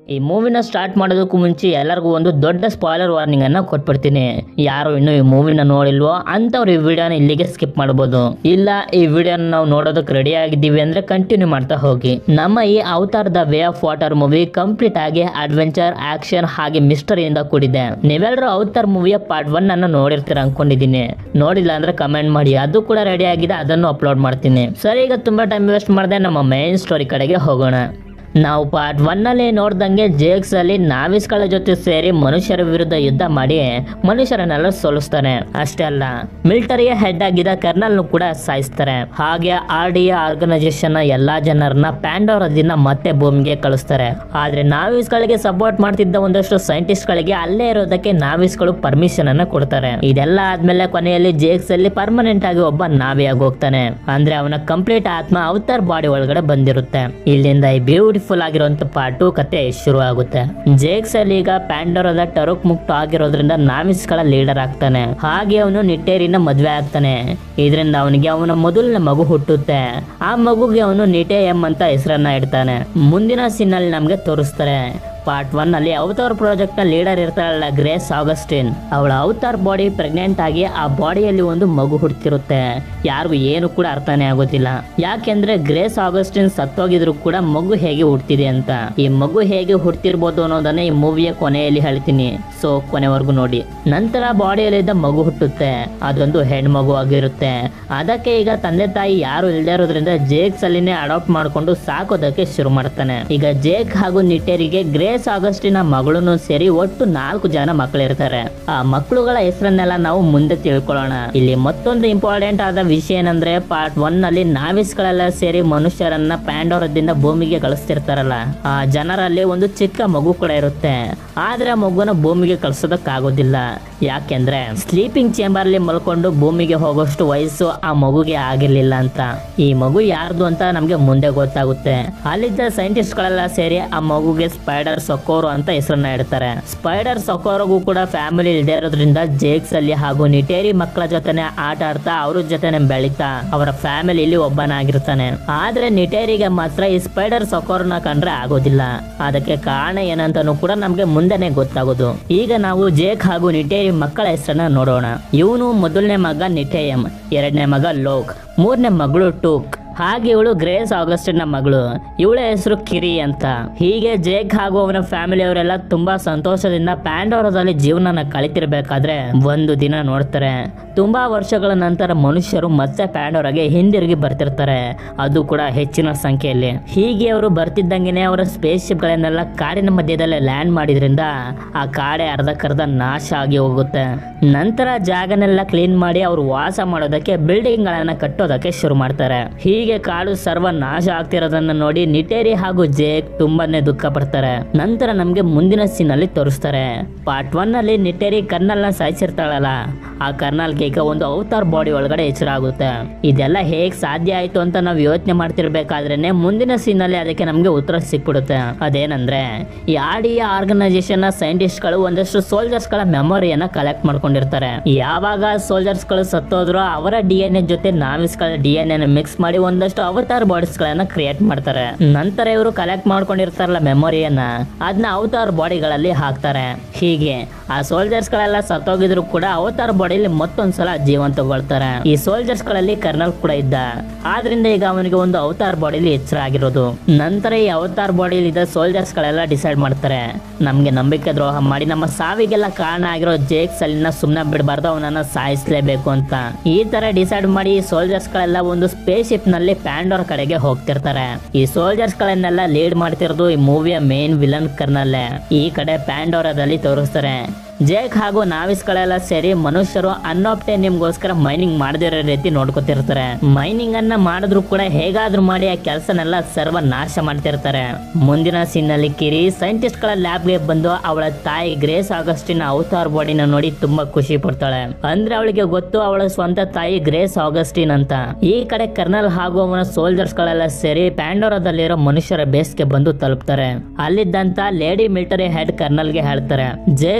ಈ ಮೂವಿನ ಸ್ಟಾರ್ಟ್ ಮಾಡೋದಕ್ಕೂ ಮುಂಚೆ ಎಲ್ಲರಿಗೂ ಒಂದು ದೊಡ್ಡ ಸ್ಪಾಯ್ಲರ್ ವಾರ್ನಿಂಗ್ ಅನ್ನ ಕೊಟ್ಬಿಡ್ತೀನಿ ಯಾರು ಇನ್ನು ಈ ಮೂವಿನ ನೋಡಿಲ್ವೋ ಅಂತವ್ರು ಈ ವಿಡಿಯೋನ ಇಲ್ಲಿಗೆ ಸ್ಕಿಪ್ ಮಾಡಬಹುದು ಇಲ್ಲ ಈ ವಿಡಿಯೋನ ನಾವು ನೋಡೋದಕ್ಕೆ ರೆಡಿ ಆಗಿದ್ದೀವಿ ಅಂದ್ರೆ ಕಂಟಿನ್ಯೂ ಮಾಡ್ತಾ ಹೋಗಿ ನಮ್ಮ ಈ Avatar the way of water movie complete ಆಗಿ ಅಡ್ವೆಂಚರ್ ಆಕ್ಷನ್ ಹಾಗೆ ಮಿಸ್ಟರಿಯಿಂದ ಕೂಡಿದೆ ನೀವೆಲ್ಲರೂ ಅವತಾರ್ ಮೂವಿಯ ಪಾರ್ಟ್ ಒನ್ ಅನ್ನ ನೋಡಿರ್ತೀರ ಅನ್ಕೊಂಡಿದ್ದೀನಿ ನೋಡಿಲ್ಲ ಅಂದ್ರೆ ಕಮೆಂಟ್ ಮಾಡಿ ಅದು ಕೂಡ ರೆಡಿ ಆಗಿದೆ ಅದನ್ನು ಅಪ್ಲೋಡ್ ಮಾಡ್ತೀನಿ ಸರಿ ಈಗ ತುಂಬಾ ಟೈಮ್ ವೇಸ್ಟ್ ಮಾಡದೆ ನಮ್ಮ ಮೇನ್ ಸ್ಟೋರಿ ಕಡೆಗೆ ಹೋಗೋಣ ನಾವು ಪಾರ್ಟ್ ಒನ್ ಅಲ್ಲಿ ನೋಡ್ದಂಗೆ ಜೇಕ್ಸ್ ಅಲ್ಲಿ ನಾವಿಸ್ಗಳ ಜೊತೆ ಸೇರಿ ಮನುಷ್ಯರ ವಿರುದ್ಧ ಯುದ್ಧ ಮಾಡಿ ಮನುಷ್ಯರನ್ನೆಲ್ಲ ಸೋಲಿಸ್ತಾನೆ ಅಷ್ಟೇ ಅಲ್ಲ ಮಿಲಿಟರಿಯ ಹೆಡ್ ಆಗಿದ್ದ ಕರ್ನಲ್ ಕೂಡ ಸಾಯಿಸ್ತಾರೆ ಹಾಗೆ ಆರ್ ಡಿ ಆರ್ಗನೈಸೇಷನ್ ನ ಎಲ್ಲಾ ಜನರನ್ನ ಪ್ಯಾಂಡೋರದಿಂದ ಮತ್ತೆ ಭೂಮಿಗೆ ಕಳಿಸ್ತಾರೆ ಆದ್ರೆ ನಾವಿಸ್ಗಳಿಗೆ ಸಪೋರ್ಟ್ ಮಾಡ್ತಿದ್ದ ಒಂದಷ್ಟು ಸೈಂಟಿಸ್ಟ್ ಗಳಿಗೆ ಅಲ್ಲೇ ಇರೋದಕ್ಕೆ ನಾವಿಸ್ಗಳು ಪರ್ಮಿಷನ್ ಅನ್ನ ಕೊಡ್ತಾರೆ ಇದೆಲ್ಲ ಆದ್ಮೇಲೆ ಕೊನೆಯಲ್ಲಿ ಜೇಕ್ಸ್ ಅಲ್ಲಿ ಪರ್ಮನೆಂಟ್ ಆಗಿ ಒಬ್ಬ ನಾವಿಯಾಗಿ ಹೋಗ್ತಾನೆ ಅಂದ್ರೆ ಅವನ ಕಂಪ್ಲೀಟ್ ಆತ್ಮ ಅವತಾರ್ ಬಾಡಿ ಒಳಗಡೆ ಬಂದಿರುತ್ತೆ ಇಲ್ಲಿಂದ ಈ ಬ್ಯೂಟಿಫುಲ್ ಆಗಿರುವಂತ ಪಾರ್ಟ್ ಟು ಕತೆ ಶುರು ಆಗುತ್ತೆ ಜೇಕ್ಸ್ ಅಲ್ಲಿ ಈಗ ಪ್ಯಾಂಡೋರದ ಟರುಕ್ ಮುಕ್ತ ಆಗಿರೋದ್ರಿಂದ ನಾವಿಸ್ಗಳ ಲೀಡರ್ ಆಗ್ತಾನೆ ಹಾಗೆ ಅವನು ನಿಟ್ಟೇರಿನ ಮದ್ವೆ ಆಗ್ತಾನೆ ಇದರಿಂದ ಅವನಿಗೆ ಅವನ ಮೊದಲನೇ ಮಗು ಹುಟ್ಟುತ್ತೆ ಆ ಮಗುಗೆ ಅವನು ನಿಟೆ ಎಂ ಅಂತ ಹೆಸರನ್ನ ಇಡ್ತಾನೆ ಮುಂದಿನ ಸೀನ್ ಅಲ್ಲಿ ನಮ್ಗೆ ತೋರಿಸ್ತಾರೆ ಪಾರ್ಟ್ ಒನ್ ಅಲ್ಲಿ ಅವತಾರ್ ಪ್ರಾಜೆಕ್ಟ್ ನ ಲೀಡರ್ ಇರ್ತಾಳಲ್ಲ ಗ್ರೇಸ್ ಆಗಸ್ಟಿನ್ ಅವಳ ಅವತಾರ್ ಬಾಡಿ ಪ್ರೆಗ್ನೆಂಟ್ ಆಗಿ ಆ ಬಾಡಿಯಲ್ಲಿ ಒಂದು ಮಗು ಹುಡ್ತಿರುತ್ತೆ ಯಾರಿಗೂ ಏನು ಕೂಡ ಅರ್ಥನೇ ಆಗೋದಿಲ್ಲ ಯಾಕೆಂದ್ರೆ ಗ್ರೇಸ್ ಆಗಸ್ಟಿನ್ ಸತ್ತೋಗಿದ್ರು ಕೂಡ ಮಗು ಹೇಗೆ ಹುಡ್ತಿದೆ ಅಂತ ಈ ಮಗು ಹೇಗೆ ಹುಡ್ತಿರ್ಬೋದು ಅನ್ನೋದನ್ನ ಈ ಮೂವಿಯ ಕೊನೆಯಲ್ಲಿ ಹೇಳ್ತೀನಿ ಸೊ ಕೊನೆವರೆಗೂ ನೋಡಿ ನಂತರ ಬಾಡಿಯಲ್ಲಿದ್ದ ಮಗು ಹುಟ್ಟುತ್ತೆ ಅದೊಂದು ಹೆಣ್ಮಗು ಆಗಿರುತ್ತೆ ಅದಕ್ಕೆ ಈಗ ತಂದೆ ತಾಯಿ ಯಾರು ಇಲ್ಲದೆ ಇರೋದ್ರಿಂದ ಜೇಕ್ಸ್ ಅಲ್ಲಿನೇ ಅಡಾಪ್ಟ್ ಮಾಡ್ಕೊಂಡು ಸಾಕೋದಕ್ಕೆ ಶುರು ಮಾಡ್ತಾನೆ ಈಗ ಜೇಕ್ ಹಾಗೂ ನಿಟ್ಟೇರಿಗೆ ಗ್ರೇಸ್ ಆಗಸ್ಟಿನ ಮಗಳನ್ನು ಸೇರಿ ಒಟ್ಟು ನಾಲ್ಕು ಜನ ಮಕ್ಕಳಿರ್ತಾರೆ ಆ ಮಕ್ಕಳುಗಳ ಹೆಸರನ್ನೆಲ್ಲ ನಾವು ಮುಂದೆ ತಿಳ್ಕೊಳ್ಳೋಣ ಇಲ್ಲಿ ಮತ್ತೊಂದು ಇಂಪಾರ್ಟೆಂಟ್ ಆದ ವಿಷಯ ಏನಂದ್ರೆ ಪಾರ್ಟ್ ಒನ್ ನಲ್ಲಿ ನಾವಿಸ್ಗಳೆಲ್ಲ ಸೇರಿ ಮನುಷ್ಯರನ್ನ ಪ್ಯಾಂಡೋರದಿಂದ ಭೂಮಿಗೆ ಕಳಿಸ್ತಿರ್ತಾರಲ್ಲ ಆ ಜನರಲ್ಲಿ ಒಂದು ಚಿಕ್ಕ ಮಗು ಕೂಡ ಇರುತ್ತೆ ಆದ್ರೆ ಆ ಮಗುನ ಭೂಮಿಗೆ ಕಳ್ಸೋದಕ್ಕಾಗೋದಿಲ್ಲ ಯಾಕೆಂದ್ರೆ ಸ್ಲೀಪಿಂಗ್ ಚೇಂಬರ್ ಅಲ್ಲಿ ಮಲ್ಕೊಂಡು ಭೂಮಿಗೆ ಹೋಗೋಷ್ಟು ವಯಸ್ಸು ಆ ಮಗುಗೆ ಆಗಿರ್ಲಿಲ್ಲ ಅಂತ ಈ ಮಗು ಯಾರ್ದು ಅಂತ ನಮ್ಗೆ ಮುಂದೆ ಗೊತ್ತಾಗುತ್ತೆ ಅಲ್ಲಿದ್ದ ಸೈಂಟಿಸ್ಟ್ ಗಳೆಲ್ಲ ಸೇರಿ ಆ ಮಗುಗೆ ಸ್ಪೈಡರ್ ಸೊಕೋರು ಅಂತ ಹೆಸರನ್ನ ಇಡ್ತಾರೆ ಸ್ಪೈಡರ್ ಸೊಕೋರೋಗೂ ಕೂಡ ಫ್ಯಾಮಿಲಿ ಇಲ್ಲದೆ ಇರೋದ್ರಿಂದ ಜೇಕ್ಸ್ ಅಲ್ಲಿ ಹಾಗೂ ನಿಟೇರಿ ಮಕ್ಕಳ ಜೊತೆನೆ ಆಟ ಆಡ್ತಾ ಅವ್ರ ಜೊತೆನೆ ಬೆಳೀತಾ ಅವರ ಫ್ಯಾಮಿಲಿಯಲ್ಲಿ ಒಬ್ಬನಾಗಿರ್ತಾನೆ ಆದ್ರೆ ನಿಟೇರಿಗೆ ಮಾತ್ರ ಈ ಸ್ಪೈಡರ್ ಸೊಕೋರ್ನ ಕಂಡ್ರೆ ಆಗೋದಿಲ್ಲ ಅದಕ್ಕೆ ಕಾರಣ ಏನಂತಾನು ಕೂಡ ನಮ್ಗೆ ಮುಂದೆನೆ ಗೊತ್ತಾಗೋದು ಈಗ ನಾವು ಜೇಕ್ ಹಾಗೂ ನಿಟೇರಿ ಮಕ್ಕಳ ಹೆಸರನ್ನ ನೋಡೋಣ ಇವನು ಮೊದಲನೇ ಮಗ ನಿಟೇಯಂ ಎರಡನೇ ಮಗ ಲೋಕ್ ಮೂರನೇ ಮಗಳು ಟೂಕ್ ಹಾಗೆ ಇವಳು ಗ್ರೇಸ್ ಆಗಸ್ಟಿನ ಮಗಳು ಇವಳ ಹೆಸರು ಕಿರಿ ಅಂತ ಹೀಗೆ ಜೇಕ್ ಹಾಗೂ ಅವನ ಫ್ಯಾಮಿಲಿ ಅವರೆಲ್ಲ ತುಂಬಾ ಸಂತೋಷದಿಂದ ಪ್ಯಾಂಡೋರದಲ್ಲಿ ಜೀವನನ ಕಳಿತಿರ್ಬೇಕಾದ್ರೆ ಒಂದು ದಿನ ನೋಡ್ತಾರೆ ತುಂಬಾ ವರ್ಷಗಳ ನಂತರ ಮನುಷ್ಯರು ಮತ್ತೆ ಪ್ಯಾಂಡೋರಗೆ ಹಿಂದಿರುಗಿ ಬರ್ತಿರ್ತಾರೆ ಅದು ಕೂಡ ಹೆಚ್ಚಿನ ಸಂಖ್ಯೆಯಲ್ಲಿ ಹೀಗೆ ಅವರು ಬರ್ತಿದ್ದಂಗೆನೆ ಅವರ ಸ್ಪೇಸ್ ಶಿಪ್ ಗಳನ್ನೆಲ್ಲ ಕಾಡಿನ ಮಧ್ಯದಲ್ಲೇ ಲ್ಯಾಂಡ್ ಮಾಡಿದ್ರಿಂದ ಆ ಕಾಡೆ ಅರ್ಧಕ್ಕರ್ಧ ನಾಶ ಆಗಿ ಹೋಗುತ್ತೆ ನಂತರ ಜಾಗನೆಲ್ಲ ಕ್ಲೀನ್ ಮಾಡಿ ಅವರು ವಾಸ ಮಾಡೋದಕ್ಕೆ ಬಿಲ್ಡಿಂಗ್ ಗಳನ್ನ ಕಟ್ಟೋದಕ್ಕೆ ಶುರು ಮಾಡ್ತಾರೆ ಹೀಗೆ ಕಾಡು ಸರ್ವ ನಾಶ ಆಗ್ತಿರೋದನ್ನ ನೋಡಿ ನಿಟೇರಿ ಹಾಗೂ ಜೇಕ್ ತುಂಬಾನೇ ದುಃಖ ಪಡ್ತಾರೆ ನಂತರ ನಮ್ಗೆ ಮುಂದಿನ ಸೀನ್ ಅಲ್ಲಿ ತೋರಿಸ್ತಾರೆ ಪಾರ್ಟ್ ಒನ್ ಅಲ್ಲಿ ನಿಟೇರಿ ಕರ್ನಲ್ ನ ಸಾಯಿಸಿರ್ತಾಳಲ್ಲ ಆ ಕರ್ನಲ್ಗೆ ಈಗ ಒಂದು ಅವತಾರ್ ಬಾಡಿ ಒಳಗಡೆ ಎಚ್ಚರಾಗುತ್ತೆ ಇದೆಲ್ಲ ಹೇಗ್ ಸಾಧ್ಯ ಆಯ್ತು ಅಂತ ನಾವು ಯೋಚನೆ ಮಾಡ್ತಿರ್ಬೇಕಾದ್ರೇನೆ ಮುಂದಿನ ಸೀನ್ ಅಲ್ಲಿ ಅದಕ್ಕೆ ನಮ್ಗೆ ಉತ್ತರ ಸಿಕ್ಬಿಡುತ್ತೆ ಅದೇನಂದ್ರೆ ಈ ಆಡಿಯ ಆರ್ಗನೈಸೇಷನ್ ನ ಸೈಂಟಿಸ್ಟ್ ಗಳು ಒಂದಷ್ಟು ಸೋಲ್ಜರ್ಸ್ ಗಳ ಮೆಮೊರಿಯನ್ನ ಕಲೆಕ್ಟ್ ಮಾಡ್ಕೊಂಡಿರ್ತಾರೆ ಯಾವಾಗ ಸೋಲ್ಜರ್ಸ್ ಗಳು ಸತ್ತೋದ್ರು ಅವರ ಡಿ ಎನ್ ಎ ಜೊತೆ ನಾವಿಸ್ ಗಳ ಡಿ ಎನ್ ಎ ಮಿಕ್ಸ್ ಮಾಡಿ ಒಂದಷ್ಟು ಅವತಾರ್ ಬಾಡೀಸ್ ಗಳನ್ನ ಕ್ರಿಯೇಟ್ ಮಾಡ್ತಾರೆ ನಂತರ ಇವರು ಕಲೆಕ್ಟ್ ಮಾಡ್ಕೊಂಡಿರ್ತಾರಲ್ಲ ಮೆಮೊರಿಯನ್ನ ಅದನ್ನ ಅವತಾರ್ ಬಾಡಿಗಳಲ್ಲಿ ಹಾಕ್ತಾರೆ ಹೀಗೆ ಆ ಸೋಲ್ಜರ್ಸ್ ಗಳೆಲ್ಲ ಸತ್ತೋಗಿದ್ರು ಕೂಡ ಅವತಾರ್ ಬಾಡಿಲಿ ಮತ್ತೊಂದ್ಸಲ ಜೀವಂತಗೊಳ್ತಾರೆ ಈ ಸೋಲ್ಜರ್ಸ್ ಗಳಲ್ಲಿ ಕರ್ನಲ್ ಕೂಡ ಇದ್ದ ಆದ್ರಿಂದ ಈಗ ಅವನಿಗೆ ಒಂದು ಅವತಾರ್ ಬಾಡಿಲಿ ಎಚ್ಚರ ಆಗಿರೋದು ನಂತರ ಈ ಅವತಾರ್ ಬಾಡಿಲಿ ಇದ್ದ ಸೋಲ್ಜರ್ಸ್ ಗಳೆಲ್ಲ ಡಿಸೈಡ್ ಮಾಡ್ತಾರೆ ನಮ್ಗೆ ನಂಬಿಕೆ ದ್ರೋಹ ಮಾಡಿ ನಮ್ಮ ಸಾವಿಗೆಲ್ಲ ಕಾರಣ ಆಗಿರೋ ಜೇಕ್ಸ್ ಅಲ್ಲಿನ ಸುಮ್ನೆ ಬಿಡಬಾರ್ದು ಅವನನ್ನ ಸಾಯಿಸ್ಲೇಬೇಕು ಅಂತ ಈ ತರ ಡಿಸೈಡ್ ಮಾಡಿ ಈ ಸೋಲ್ಜರ್ಸ್ ಗಳೆಲ್ಲ ಒಂದು ಸ್ಪೇಸ್ ಶಿಪ್ ನಲ್ಲಿ ಪ್ಯಾಂಡೋರ್ ಕಡೆಗೆ ಹೋಗ್ತಿರ್ತಾರೆ ಈ ಸೋಲ್ಜರ್ಸ್ ಗಳನ್ನೆಲ್ಲ ಲೀಡ್ ಮಾಡ್ತಿರೋದು ಈ ಮೂವಿಯ ಮೇನ್ ವಿಲನ್ ಕರ್ನಲ್ಲೇ ಈ ಕಡೆ ಪ್ಯಾಂಡೋರದಲ್ಲಿ ತೋರಿಸ್ತಾರೆ ಜೇಕ್ ಹಾಗೂ ನಾವಿಸ್ಗಳೆಲ್ಲ ಸೇರಿ ಮನುಷ್ಯರು ನಿಮ್ಗೋಸ್ಕರ ಮೈನಿಂಗ್ ಮಾಡದಿರೋ ರೀತಿ ನೋಡ್ಕೊತಿರ್ತಾರೆ ಮೈನಿಂಗ್ ಅನ್ನ ಮಾಡಿದ್ರು ಕೂಡ ಹೇಗಾದ್ರೂ ಮಾಡಿ ಆ ಕೆಲಸನೆಲ್ಲ ಸರ್ವ ನಾಶ ಮಾಡ್ತಿರ್ತಾರೆ ಮುಂದಿನ ಸೀನ್ ಅಲ್ಲಿ ಕಿರಿ ಸೈಂಟಿಸ್ಟ್ ಗಳ ಲ್ಯಾಬ್ ಗೆ ಬಂದು ಅವಳ ತಾಯಿ ಗ್ರೇಸ್ ಆಗಸ್ಟಿನ ಅವತಾರ್ ಬಾಡಿನ ನೋಡಿ ತುಂಬಾ ಖುಷಿ ಪಡ್ತಾಳೆ ಅಂದ್ರೆ ಅವಳಿಗೆ ಗೊತ್ತು ಅವಳ ಸ್ವಂತ ತಾಯಿ ಗ್ರೇಸ್ ಆಗಸ್ಟಿನ್ ಅಂತ ಈ ಕಡೆ ಕರ್ನಲ್ ಹಾಗೂ ಅವನ ಸೋಲ್ಜರ್ಸ್ ಗಳೆಲ್ಲ ಸೇರಿ ಪ್ಯಾಂಡೋರದಲ್ಲಿರೋ ಮನುಷ್ಯರ ಬೇಸ್ಗೆ ಬಂದು ತಲುಪ್ತಾರೆ ಅಲ್ಲಿದ್ದಂತ ಲೇಡಿ ಮಿಲಿಟರಿ ಹೆಡ್ ಕರ್ನಲ್ ಗೆ ಹೇಳ್ತಾರೆ ಜೇಕ್ಸ್ ಅಲ್ಲಿ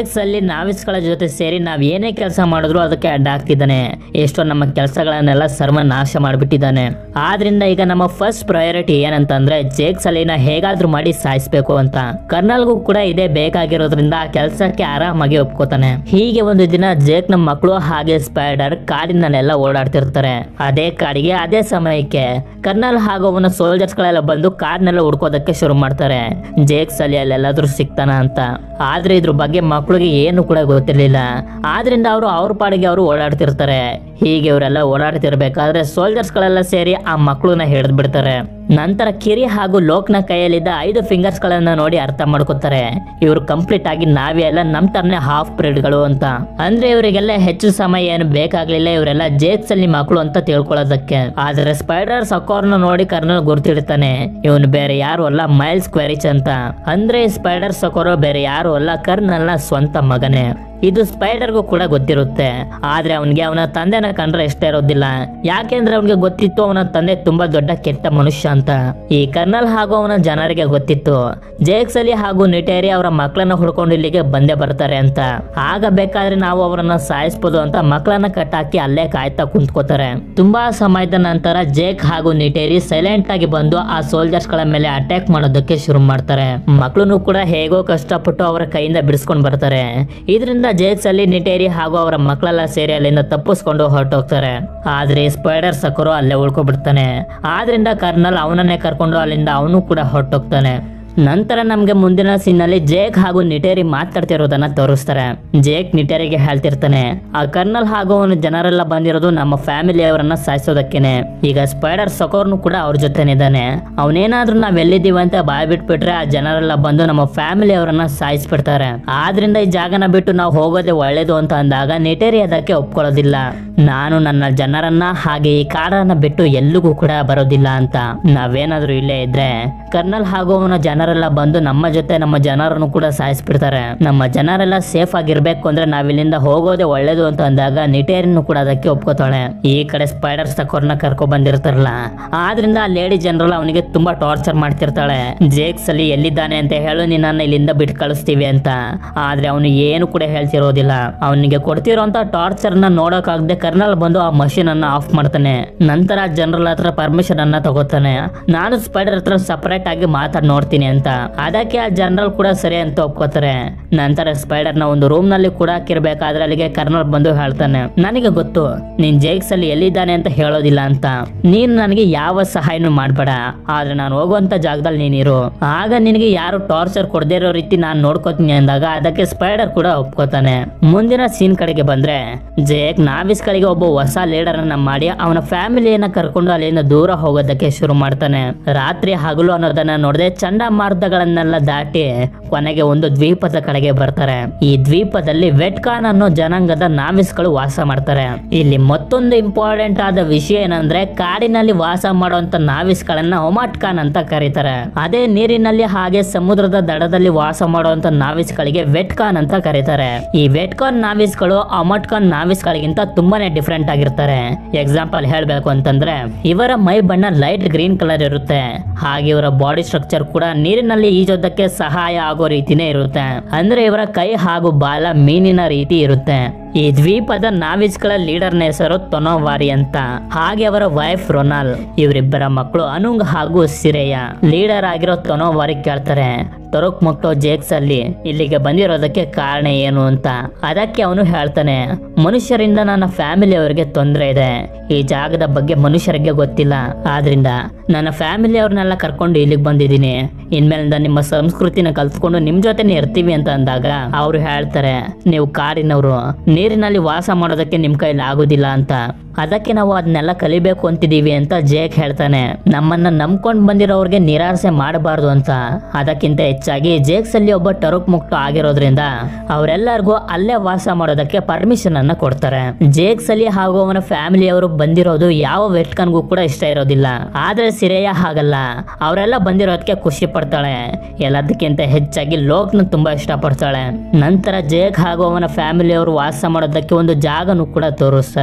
ನಾವಿಸ್ಗಳ ಜೊತೆ ಸೇರಿ ನಾವ್ ಏನೇ ಕೆಲಸ ಮಾಡಿದ್ರು ಅದಕ್ಕೆ ಅಡ್ಡ ಆಗ್ತಿದ್ದಾನೆ ಎಷ್ಟೋ ನಮ್ಮ ಕೆಲಸಗಳನ್ನೆಲ್ಲ ಸರ್ವ ನಾಶ ಮಾಡಿಬಿಟ್ಟಿದ್ದಾನೆ ಆದ್ರಿಂದ ಈಗ ನಮ್ಮ ಫಸ್ಟ್ ಪ್ರಯಾರಿಟಿ ಏನಂತಂದ್ರೆ ಜೇಕ್ ಸಲೀನ ಹೇಗಾದ್ರೂ ಮಾಡಿ ಸಾಯಿಸ್ಬೇಕು ಅಂತ ಕರ್ನಲ್ಗೂ ಕೂಡ ಇದೇ ಬೇಕಾಗಿರೋದ್ರಿಂದ ಆ ಕೆಲಸಕ್ಕೆ ಆರಾಮಾಗಿ ಒಪ್ಕೋತಾನೆ ಹೀಗೆ ಒಂದು ದಿನ ಜೇಕ್ ನಮ್ಮ ಮಕ್ಕಳು ಹಾಗೆ ಸ್ಪೈಡರ್ ಕಾಡಿನಲ್ಲೆಲ್ಲ ಓಡಾಡ್ತಿರ್ತಾರೆ ಅದೇ ಕಾಡಿಗೆ ಅದೇ ಸಮಯಕ್ಕೆ ಕರ್ನಲ್ ಹಾಗೂ ಅವನ ಸೋಲ್ಜರ್ಸ್ ಗಳೆಲ್ಲ ಬಂದು ಕಾಡ್ನೆಲ್ಲ ಹುಡ್ಕೋದಕ್ಕೆ ಶುರು ಮಾಡ್ತಾರೆ ಜೇಕ್ ಸಲಿ ಅಲ್ಲೆಲ್ಲಾದ್ರೂ ಸಿಗ್ತಾನ ಅಂತ ಆದ್ರೆ ಇದ್ರ ಬಗ್ಗೆ ಮಕ್ಕಳಿಗೆ ಏನು ಕೂಡ ಗೊತ್ತಿರ್ಲಿಲ್ಲ ಆದ್ರಿಂದ ಅವರು ಅವ್ರ ಪಾಡಿಗೆ ಅವರು ಓಡಾಡ್ತಿರ್ತಾರೆ ಹೀಗೆ ಇವರೆಲ್ಲ ಓಡಾಡ್ತಿರ್ಬೇಕಾದ್ರೆ ಸೋಲ್ಜರ್ಸ್ ಗಳೆಲ್ಲ ಸೇರಿ ಆ ಮಕ್ಕಳನ್ನ ಹಿಡಿದು ಬಿಡ್ತಾರೆ ನಂತರ ಕಿರಿ ಹಾಗೂ ಲೋಕ್ನ ಕೈಯಲ್ಲಿದ್ದ ಐದು ಫಿಂಗರ್ಸ್ ಗಳನ್ನ ನೋಡಿ ಅರ್ಥ ಮಾಡ್ಕೋತಾರೆ ಇವರು ಕಂಪ್ಲೀಟ್ ಆಗಿ ನಾವೇ ಎಲ್ಲ ನಮ್ ತರನೇ ಹಾಫ್ ಗಳು ಅಂತ ಅಂದ್ರೆ ಇವರಿಗೆಲ್ಲ ಹೆಚ್ಚು ಸಮಯ ಏನು ಬೇಕಾಗ್ಲಿಲ್ಲ ಇವರೆಲ್ಲ ಜೇಕ್ಸ್ ಅಲ್ಲಿ ಮಕ್ಕಳು ಅಂತ ತಿಳ್ಕೊಳ್ಳೋದಕ್ಕೆ ಆದ್ರೆ ಸ್ಪೈಡರ್ ಸಕೋರ್ನ ನೋಡಿ ಕರ್ನಲ್ ಗುರ್ತಿಡ್ತಾನೆ ಇವನು ಬೇರೆ ಯಾರು ಅಲ್ಲ ಮೈಲ್ಸ್ ಕ್ವೆರಿಚ್ ಅಂತ ಅಂದ್ರೆ ಈ ಸ್ಪೈಡರ್ ಸಕೋರೋ ಬೇರೆ ಯಾರು ಅಲ್ಲ ಕರ್ನಲ್ನ ಸ್ವಂತ ಮಗನೇ ಇದು ಸ್ಪೈಡರ್ಗೂ ಕೂಡ ಗೊತ್ತಿರುತ್ತೆ ಆದ್ರೆ ಅವನಿಗೆ ಅವನ ತಂದೆನ ಕಂಡ್ರೆ ಇಷ್ಟ ಇರೋದಿಲ್ಲ ಯಾಕೆಂದ್ರೆ ಅವನಿಗೆ ಗೊತ್ತಿತ್ತು ಅವನ ತಂದೆ ತುಂಬಾ ದೊಡ್ಡ ಕೆಟ್ಟ ಮನುಷ್ಯ ಅಂತ ಈ ಕರ್ನಲ್ ಹಾಗೂ ಅವನ ಜನರಿಗೆ ಗೊತ್ತಿತ್ತು ಜೇಕ್ಸ್ ಅಲಿ ಹಾಗೂ ನಿಟೇರಿ ಅವರ ಮಕ್ಕಳನ್ನ ಹುಡ್ಕೊಂಡು ಇಲ್ಲಿಗೆ ಬಂದೇ ಬರ್ತಾರೆ ಅಂತ ಆಗ ಬೇಕಾದ್ರೆ ನಾವು ಅವರನ್ನ ಸಾಯಿಸ್ಬೋದು ಅಂತ ಮಕ್ಕಳನ್ನ ಕಟ್ಟಾಕಿ ಅಲ್ಲೇ ಕಾಯ್ತಾ ಕುಂತ್ಕೋತಾರೆ ತುಂಬಾ ಸಮಯದ ನಂತರ ಜೇಕ್ ಹಾಗೂ ನಿಟೇರಿ ಸೈಲೆಂಟ್ ಆಗಿ ಬಂದು ಆ ಸೋಲ್ಜರ್ಸ್ ಗಳ ಮೇಲೆ ಅಟ್ಯಾಕ್ ಮಾಡೋದಕ್ಕೆ ಶುರು ಮಾಡ್ತಾರೆ ಮಕ್ಕಳನ್ನು ಕೂಡ ಹೇಗೋ ಕಷ್ಟಪಟ್ಟು ಅವರ ಕೈಯಿಂದ ಬಿಡಿಸ್ಕೊಂಡು ಬರ್ತಾರೆ ಇದರಿಂದ ಜೇಕ್ಸ್ ಅಲ್ಲಿ ನಿಟೇರಿ ಹಾಗೂ ಅವರ ಮಕ್ಕಳೆಲ್ಲ ಸೇರಿ ಅಲ್ಲಿಂದ ತಪ್ಪಿಸ್ಕೊಂಡು ಹೊರಟೋಗ್ತಾರೆ ಆದ್ರೆ ಸ್ಪೈಡರ್ ಸಕರು ಅಲ್ಲೇ ಉಳ್ಕೊಬಿಡ್ತಾನೆ ಆದ್ರಿಂದ ಕರ್ನಲ್ ಅವನನ್ನೇ ಕರ್ಕೊಂಡು ಅಲ್ಲಿಂದ ಅವನು ಕೂಡ ಹೊರಟೋಗ್ತಾನೆ ನಂತರ ನಮ್ಗೆ ಮುಂದಿನ ಸೀನಲ್ಲಿ ಜೇಕ್ ಹಾಗೂ ನಿಟೇರಿ ಮಾತಾಡ್ತಿರೋದನ್ನ ತೋರಿಸ್ತಾರೆ ಜೇಕ್ ನಿಟೇರಿಗೆ ಹೇಳ್ತಿರ್ತಾನೆ ಆ ಕರ್ನಲ್ ಹಾಗೂ ಅವನ ಜನರೆಲ್ಲ ಬಂದಿರೋದು ನಮ್ಮ ಫ್ಯಾಮಿಲಿ ಅವರನ್ನ ಸಾಯಿಸೋದಕ್ಕೇನೆ ಈಗ ಸ್ಪೈಡರ್ ಸಕೋರ್ನು ಕೂಡ ಅವ್ರ ಜೊತೆನಿದ್ದಾನೆ ಅವನೇನಾದ್ರೂ ನಾವ್ ಎಲ್ಲಿದ್ದೀವಿ ಅಂತ ಬಾಯ್ ಬಿಟ್ಬಿಟ್ರೆ ಆ ಜನರೆಲ್ಲ ಬಂದು ನಮ್ಮ ಫ್ಯಾಮಿಲಿ ಅವರನ್ನ ಸಾಯಿಸ್ಬಿಡ್ತಾರೆ ಆದ್ರಿಂದ ಈ ಜಾಗನ ಬಿಟ್ಟು ನಾವು ಹೋಗೋದೇ ಒಳ್ಳೇದು ಅಂತ ಅಂದಾಗ ನಿಟೇರಿ ಅದಕ್ಕೆ ಒಪ್ಕೊಳ್ಳೋದಿಲ್ಲ ನಾನು ನನ್ನ ಜನರನ್ನ ಹಾಗೆ ಈ ಕಾಡನ್ನ ಬಿಟ್ಟು ಎಲ್ಲಿಗೂ ಕೂಡ ಬರೋದಿಲ್ಲ ಅಂತ ನಾವೇನಾದ್ರೂ ಇಲ್ಲೇ ಇದ್ರೆ ಕರ್ನಲ್ ಹಾಗೂ ಅವನ ಜನರೆಲ್ಲ ಬಂದು ನಮ್ಮ ಜೊತೆ ನಮ್ಮ ಜನರನ್ನು ಕೂಡ ಸಾಯಿಸ್ಬಿಡ್ತಾರೆ ನಮ್ಮ ಜನರೆಲ್ಲ ಸೇಫ್ ಆಗಿರ್ಬೇಕು ಅಂದ್ರೆ ನಾವಿಲ್ಲಿಂದ ಹೋಗೋದೇ ಒಳ್ಳೇದು ಅಂತ ಅಂದಾಗ ನಿಟೇರಿನು ಕೂಡ ಅದಕ್ಕೆ ಒಪ್ಕೋತಾಳೆ ಈ ಕಡೆ ಸ್ಪೈಡರ್ ಸಕೋರ್ನ ಕರ್ಕೊ ಬಂದಿರ್ತಾರಲ್ಲ ಆದ್ರಿಂದ ಆ ಲೇಡಿ ಜನರಲ್ ಅವನಿಗೆ ತುಂಬಾ ಟಾರ್ಚರ್ ಮಾಡ್ತಿರ್ತಾಳೆ ಜೇಕ್ಸ್ ಅಲ್ಲಿ ಎಲ್ಲಿದ್ದಾನೆ ಅಂತ ಹೇಳು ನಿನ್ನ ಇಲ್ಲಿಂದ ಬಿಟ್ಟು ಕಳಿಸ್ತೀವಿ ಅಂತ ಆದ್ರೆ ಅವನು ಏನು ಕೂಡ ಹೇಳ್ತಿರೋದಿಲ್ಲ ಅವನಿಗೆ ಕೊಡ್ತಿರೋಂತ ಟಾರ್ಚರ್ ನ ನೋಡೋಕಾಗದೆ ಕರ್ನಲ್ ಬಂದು ಆ ಮಷೀನ್ ಅನ್ನ ಆಫ್ ಮಾಡ್ತಾನೆ ನಂತರ ಜನರಲ್ ಹತ್ರ ಪರ್ಮಿಷನ್ ಅನ್ನ ತಗೋತಾನೆ ನಾನು ಸ್ಪೈಡರ್ ಹತ್ರ ಸಪರೇಟ್ ಆಗಿ ಮಾತಾಡ್ ನೋಡ್ತೀನಿ ಅಂತ ಅದಕ್ಕೆ ಆ ಜನರಲ್ ಕೂಡ ಸರಿ ಅಂತ ಒಪ್ಕೋತಾರೆ ನಂತರ ಸ್ಪೈಡರ್ ನ ಒಂದು ರೂಮ್ ನಲ್ಲಿ ಕೂಡ ಹಾಕಿರ್ಬೇಕಾದ್ರೆ ಅಲ್ಲಿಗೆ ಕರ್ನಲ್ ಬಂದು ಹೇಳ್ತಾನೆ ನನಗೆ ಗೊತ್ತು ನೀನ್ ಜೇಕ್ಸ್ ಅಲ್ಲಿ ಎಲ್ಲಿದ್ದಾನೆ ಅಂತ ಹೇಳೋದಿಲ್ಲ ಅಂತ ನೀನ್ ನನಗೆ ಯಾವ ಸಹಾಯನೂ ಮಾಡ್ಬೇಡ ಆದ್ರೆ ನಾನು ಹೋಗುವಂತ ಜಾಗದಲ್ಲಿ ನೀನಿರು ಆಗ ನಿನಗೆ ಯಾರು ಟಾರ್ಚರ್ ಕೊಡದೇ ಇರೋ ರೀತಿ ನಾನು ನೋಡ್ಕೋತೀನಿ ಅಂದಾಗ ಅದಕ್ಕೆ ಸ್ಪೈಡರ್ ಕೂಡ ಒಪ್ಕೋತಾನೆ ಮುಂದಿನ ಸೀನ್ ಕಡೆಗೆ ಬಂದ್ರೆ ಜೇಕ್ ನಾವಿಸ್ ಗಳಿಗೆ ಒಬ್ಬ ಹೊಸ ಲೀಡರ್ ಅನ್ನ ಮಾಡಿ ಅವನ ಫ್ಯಾಮಿಲಿಯನ್ನ ಕರ್ಕೊಂಡು ಅಲ್ಲಿಂದ ದೂರ ಹೋಗೋದಕ್ಕೆ ಶುರು ಮಾಡ್ತಾನೆ ರಾತ್ರಿ ಹಗಲು ಅನ್ನೋದನ್ನ ನೋಡದೆ ಚಂಡಮಾರುತಗಳನ್ನೆಲ್ಲ ದಾಟಿ ಕೊನೆಗೆ ಒಂದು ದ್ವೀಪದ ಕಡೆಗೆ ಬರ್ತಾರೆ ಈ ದ್ವೀಪದಲ್ಲಿ ವೆಟ್ಕಾನ್ ಅನ್ನೋ ಜನಾಂಗದ ನಾವಿಸ್ಗಳು ವಾಸ ಮಾಡ್ತಾರೆ ಇಲ್ಲಿ ಮತ್ತೊಂದು ಇಂಪಾರ್ಟೆಂಟ್ ಆದ ವಿಷಯ ಏನಂದ್ರೆ ಕಾಡಿನಲ್ಲಿ ವಾಸ ಮಾಡುವಂತ ನಾವಿಸ್ಗಳನ್ನ ಒಮಾಟ್ ಖಾನ್ ಅಂತ ಕರೀತಾರೆ ಅದೇ ನೀರಿನಲ್ಲಿ ಹಾಗೆ ಸಮುದ್ರದ ದಡದಲ್ಲಿ ವಾಸ ಮಾಡುವಂತ ನಾವಿಸ್ಗಳಿಗೆ ವೆಟ್ಕಾನ್ ಅಂತ ಕರೀತಾರೆ ಈ ವೆಟ್ಕಾನ್ ನಾವಿಸ್ಗಳು ಅಮಟ್ಕಾನ್ ನಾವಿಸ್ಗಳಿಗಿಂತ ತುಂಬಾನೇ ಡಿಫ್ರೆಂಟ್ ಆಗಿರ್ತಾರೆ ಎಕ್ಸಾಂಪಲ್ ಹೇಳ್ಬೇಕು ಅಂತಂದ್ರೆ ಇವರ ಮೈ ಬಣ್ಣ ಲೈಟ್ ಗ್ರೀನ್ ಕಲರ್ ಇರುತ್ತೆ ಹಾಗೆ ಇವರ ಬಾಡಿ ಸ್ಟ್ರಕ್ಚರ್ ಕೂಡ ನೀರಿನಲ್ಲಿ ಈಜೋದಕ್ಕೆ ಸಹಾಯ ಆಗೋ ರೀತಿನೇ ಇರುತ್ತೆ ಅಂದ್ರೆ ಇವರ ಕೈ ಹಾಗೂ ಬಾಲ ಮೀನಿನ ರೀತಿ ಇರುತ್ತೆ ಈ ದ್ವೀಪದ ನಾವಿಸ್ಗಳ ಲೀಡರ್ನ ಹೆಸರು ತೊನೋವಾರಿ ಅಂತ ಹಾಗೆ ಅವರ ವೈಫ್ ರೊನಾಲ್ ಇವರಿಬ್ಬರ ಮಕ್ಕಳು ಅನುಂಗ್ ಹಾಗೂ ಸಿರೇಯ ಲೀಡರ್ ಆಗಿರೋ ತೊನೋವಾರಿ ಕೇಳ್ತಾರೆ ತೊರಕ್ ಮಕ್ಕಳು ಜೇಕ್ಸ್ ಅಲ್ಲಿ ಇಲ್ಲಿಗೆ ಬಂದಿರೋದಕ್ಕೆ ಕಾರಣ ಏನು ಅಂತ ಅದಕ್ಕೆ ಅವನು ಹೇಳ್ತಾನೆ ಮನುಷ್ಯರಿಂದ ನನ್ನ ಫ್ಯಾಮಿಲಿ ಅವರಿಗೆ ತೊಂದರೆ ಇದೆ ಈ ಜಾಗದ ಬಗ್ಗೆ ಮನುಷ್ಯರಿಗೆ ಗೊತ್ತಿಲ್ಲ ಆದ್ರಿಂದ ನನ್ನ ಫ್ಯಾಮಿಲಿ ಅವ್ರನ್ನೆಲ್ಲ ಕರ್ಕೊಂಡು ಇಲ್ಲಿಗೆ ಬಂದಿದ್ದೀನಿ ಇನ್ಮೇಲಿಂದ ನಿಮ್ಮ ಸಂಸ್ಕೃತಿನ ಕಲ್ತ್ಕೊಂಡು ನಿಮ್ ಜೊತೆನೆ ಇರ್ತೀವಿ ಅಂತ ಅಂದಾಗ ಅವ್ರು ಹೇಳ್ತಾರೆ ನೀವು ಕಾಡಿನವರು ನೀರಿನಲ್ಲಿ ವಾಸ ಮಾಡೋದಕ್ಕೆ ನಿಮ್ ಕೈಲಿ ಆಗೋದಿಲ್ಲ ಅಂತ ಅದಕ್ಕೆ ನಾವು ಅದನ್ನೆಲ್ಲ ಕಲಿಬೇಕು ಅಂತಿದೀವಿ ಅಂತ ಜೇಕ್ ಹೇಳ್ತಾನೆ ನಮ್ಮನ್ನ ನಂಬ್ಕೊಂಡ್ ಬಂದಿರೋರ್ಗೆ ನಿರಾಸೆ ಮಾಡಬಾರ್ದು ಅಂತ ಅದಕ್ಕಿಂತ ಹೆಚ್ಚಾಗಿ ಜೇಕ್ಸ್ ಅಲ್ಲಿ ಒಬ್ಬ ಟರುಕ್ ಮುಕ್ತ ಆಗಿರೋದ್ರಿಂದ ಅವರೆಲ್ಲರಿಗೂ ಅಲ್ಲೇ ವಾಸ ಮಾಡೋದಕ್ಕೆ ಪರ್ಮಿಷನ್ ಅನ್ನ ಕೊಡ್ತಾರೆ ಜೇಕ್ಸ್ ಅಲ್ಲಿ ಹಾಗೂ ಅವನ ಫ್ಯಾಮಿಲಿಯವರು ಬಂದಿರೋದು ಯಾವ ವೆಟ್ಕನ್ಗೂ ಕೂಡ ಇಷ್ಟ ಇರೋದಿಲ್ಲ ಆದ್ರೆ ಸಿರೇಯ ಹಾಗಲ್ಲ ಅವರೆಲ್ಲ ಬಂದಿರೋದಕ್ಕೆ ಖುಷಿ ಪಡ್ತಾಳೆ ಎಲ್ಲದಕ್ಕಿಂತ ಹೆಚ್ಚಾಗಿ ಲೋಕ್ನ ತುಂಬಾ ಇಷ್ಟಪಡ್ತಾಳೆ ನಂತರ ಜೇಕ್ ಹಾಗೂ ಅವನ ಫ್ಯಾಮಿಲಿಯವರು ವಾಸ ಮಾಡೋದಕ್ಕೆ ಒಂದು ಜಾಗನೂ ಕೂಡ ತೋರಿಸ್ತಾರೆ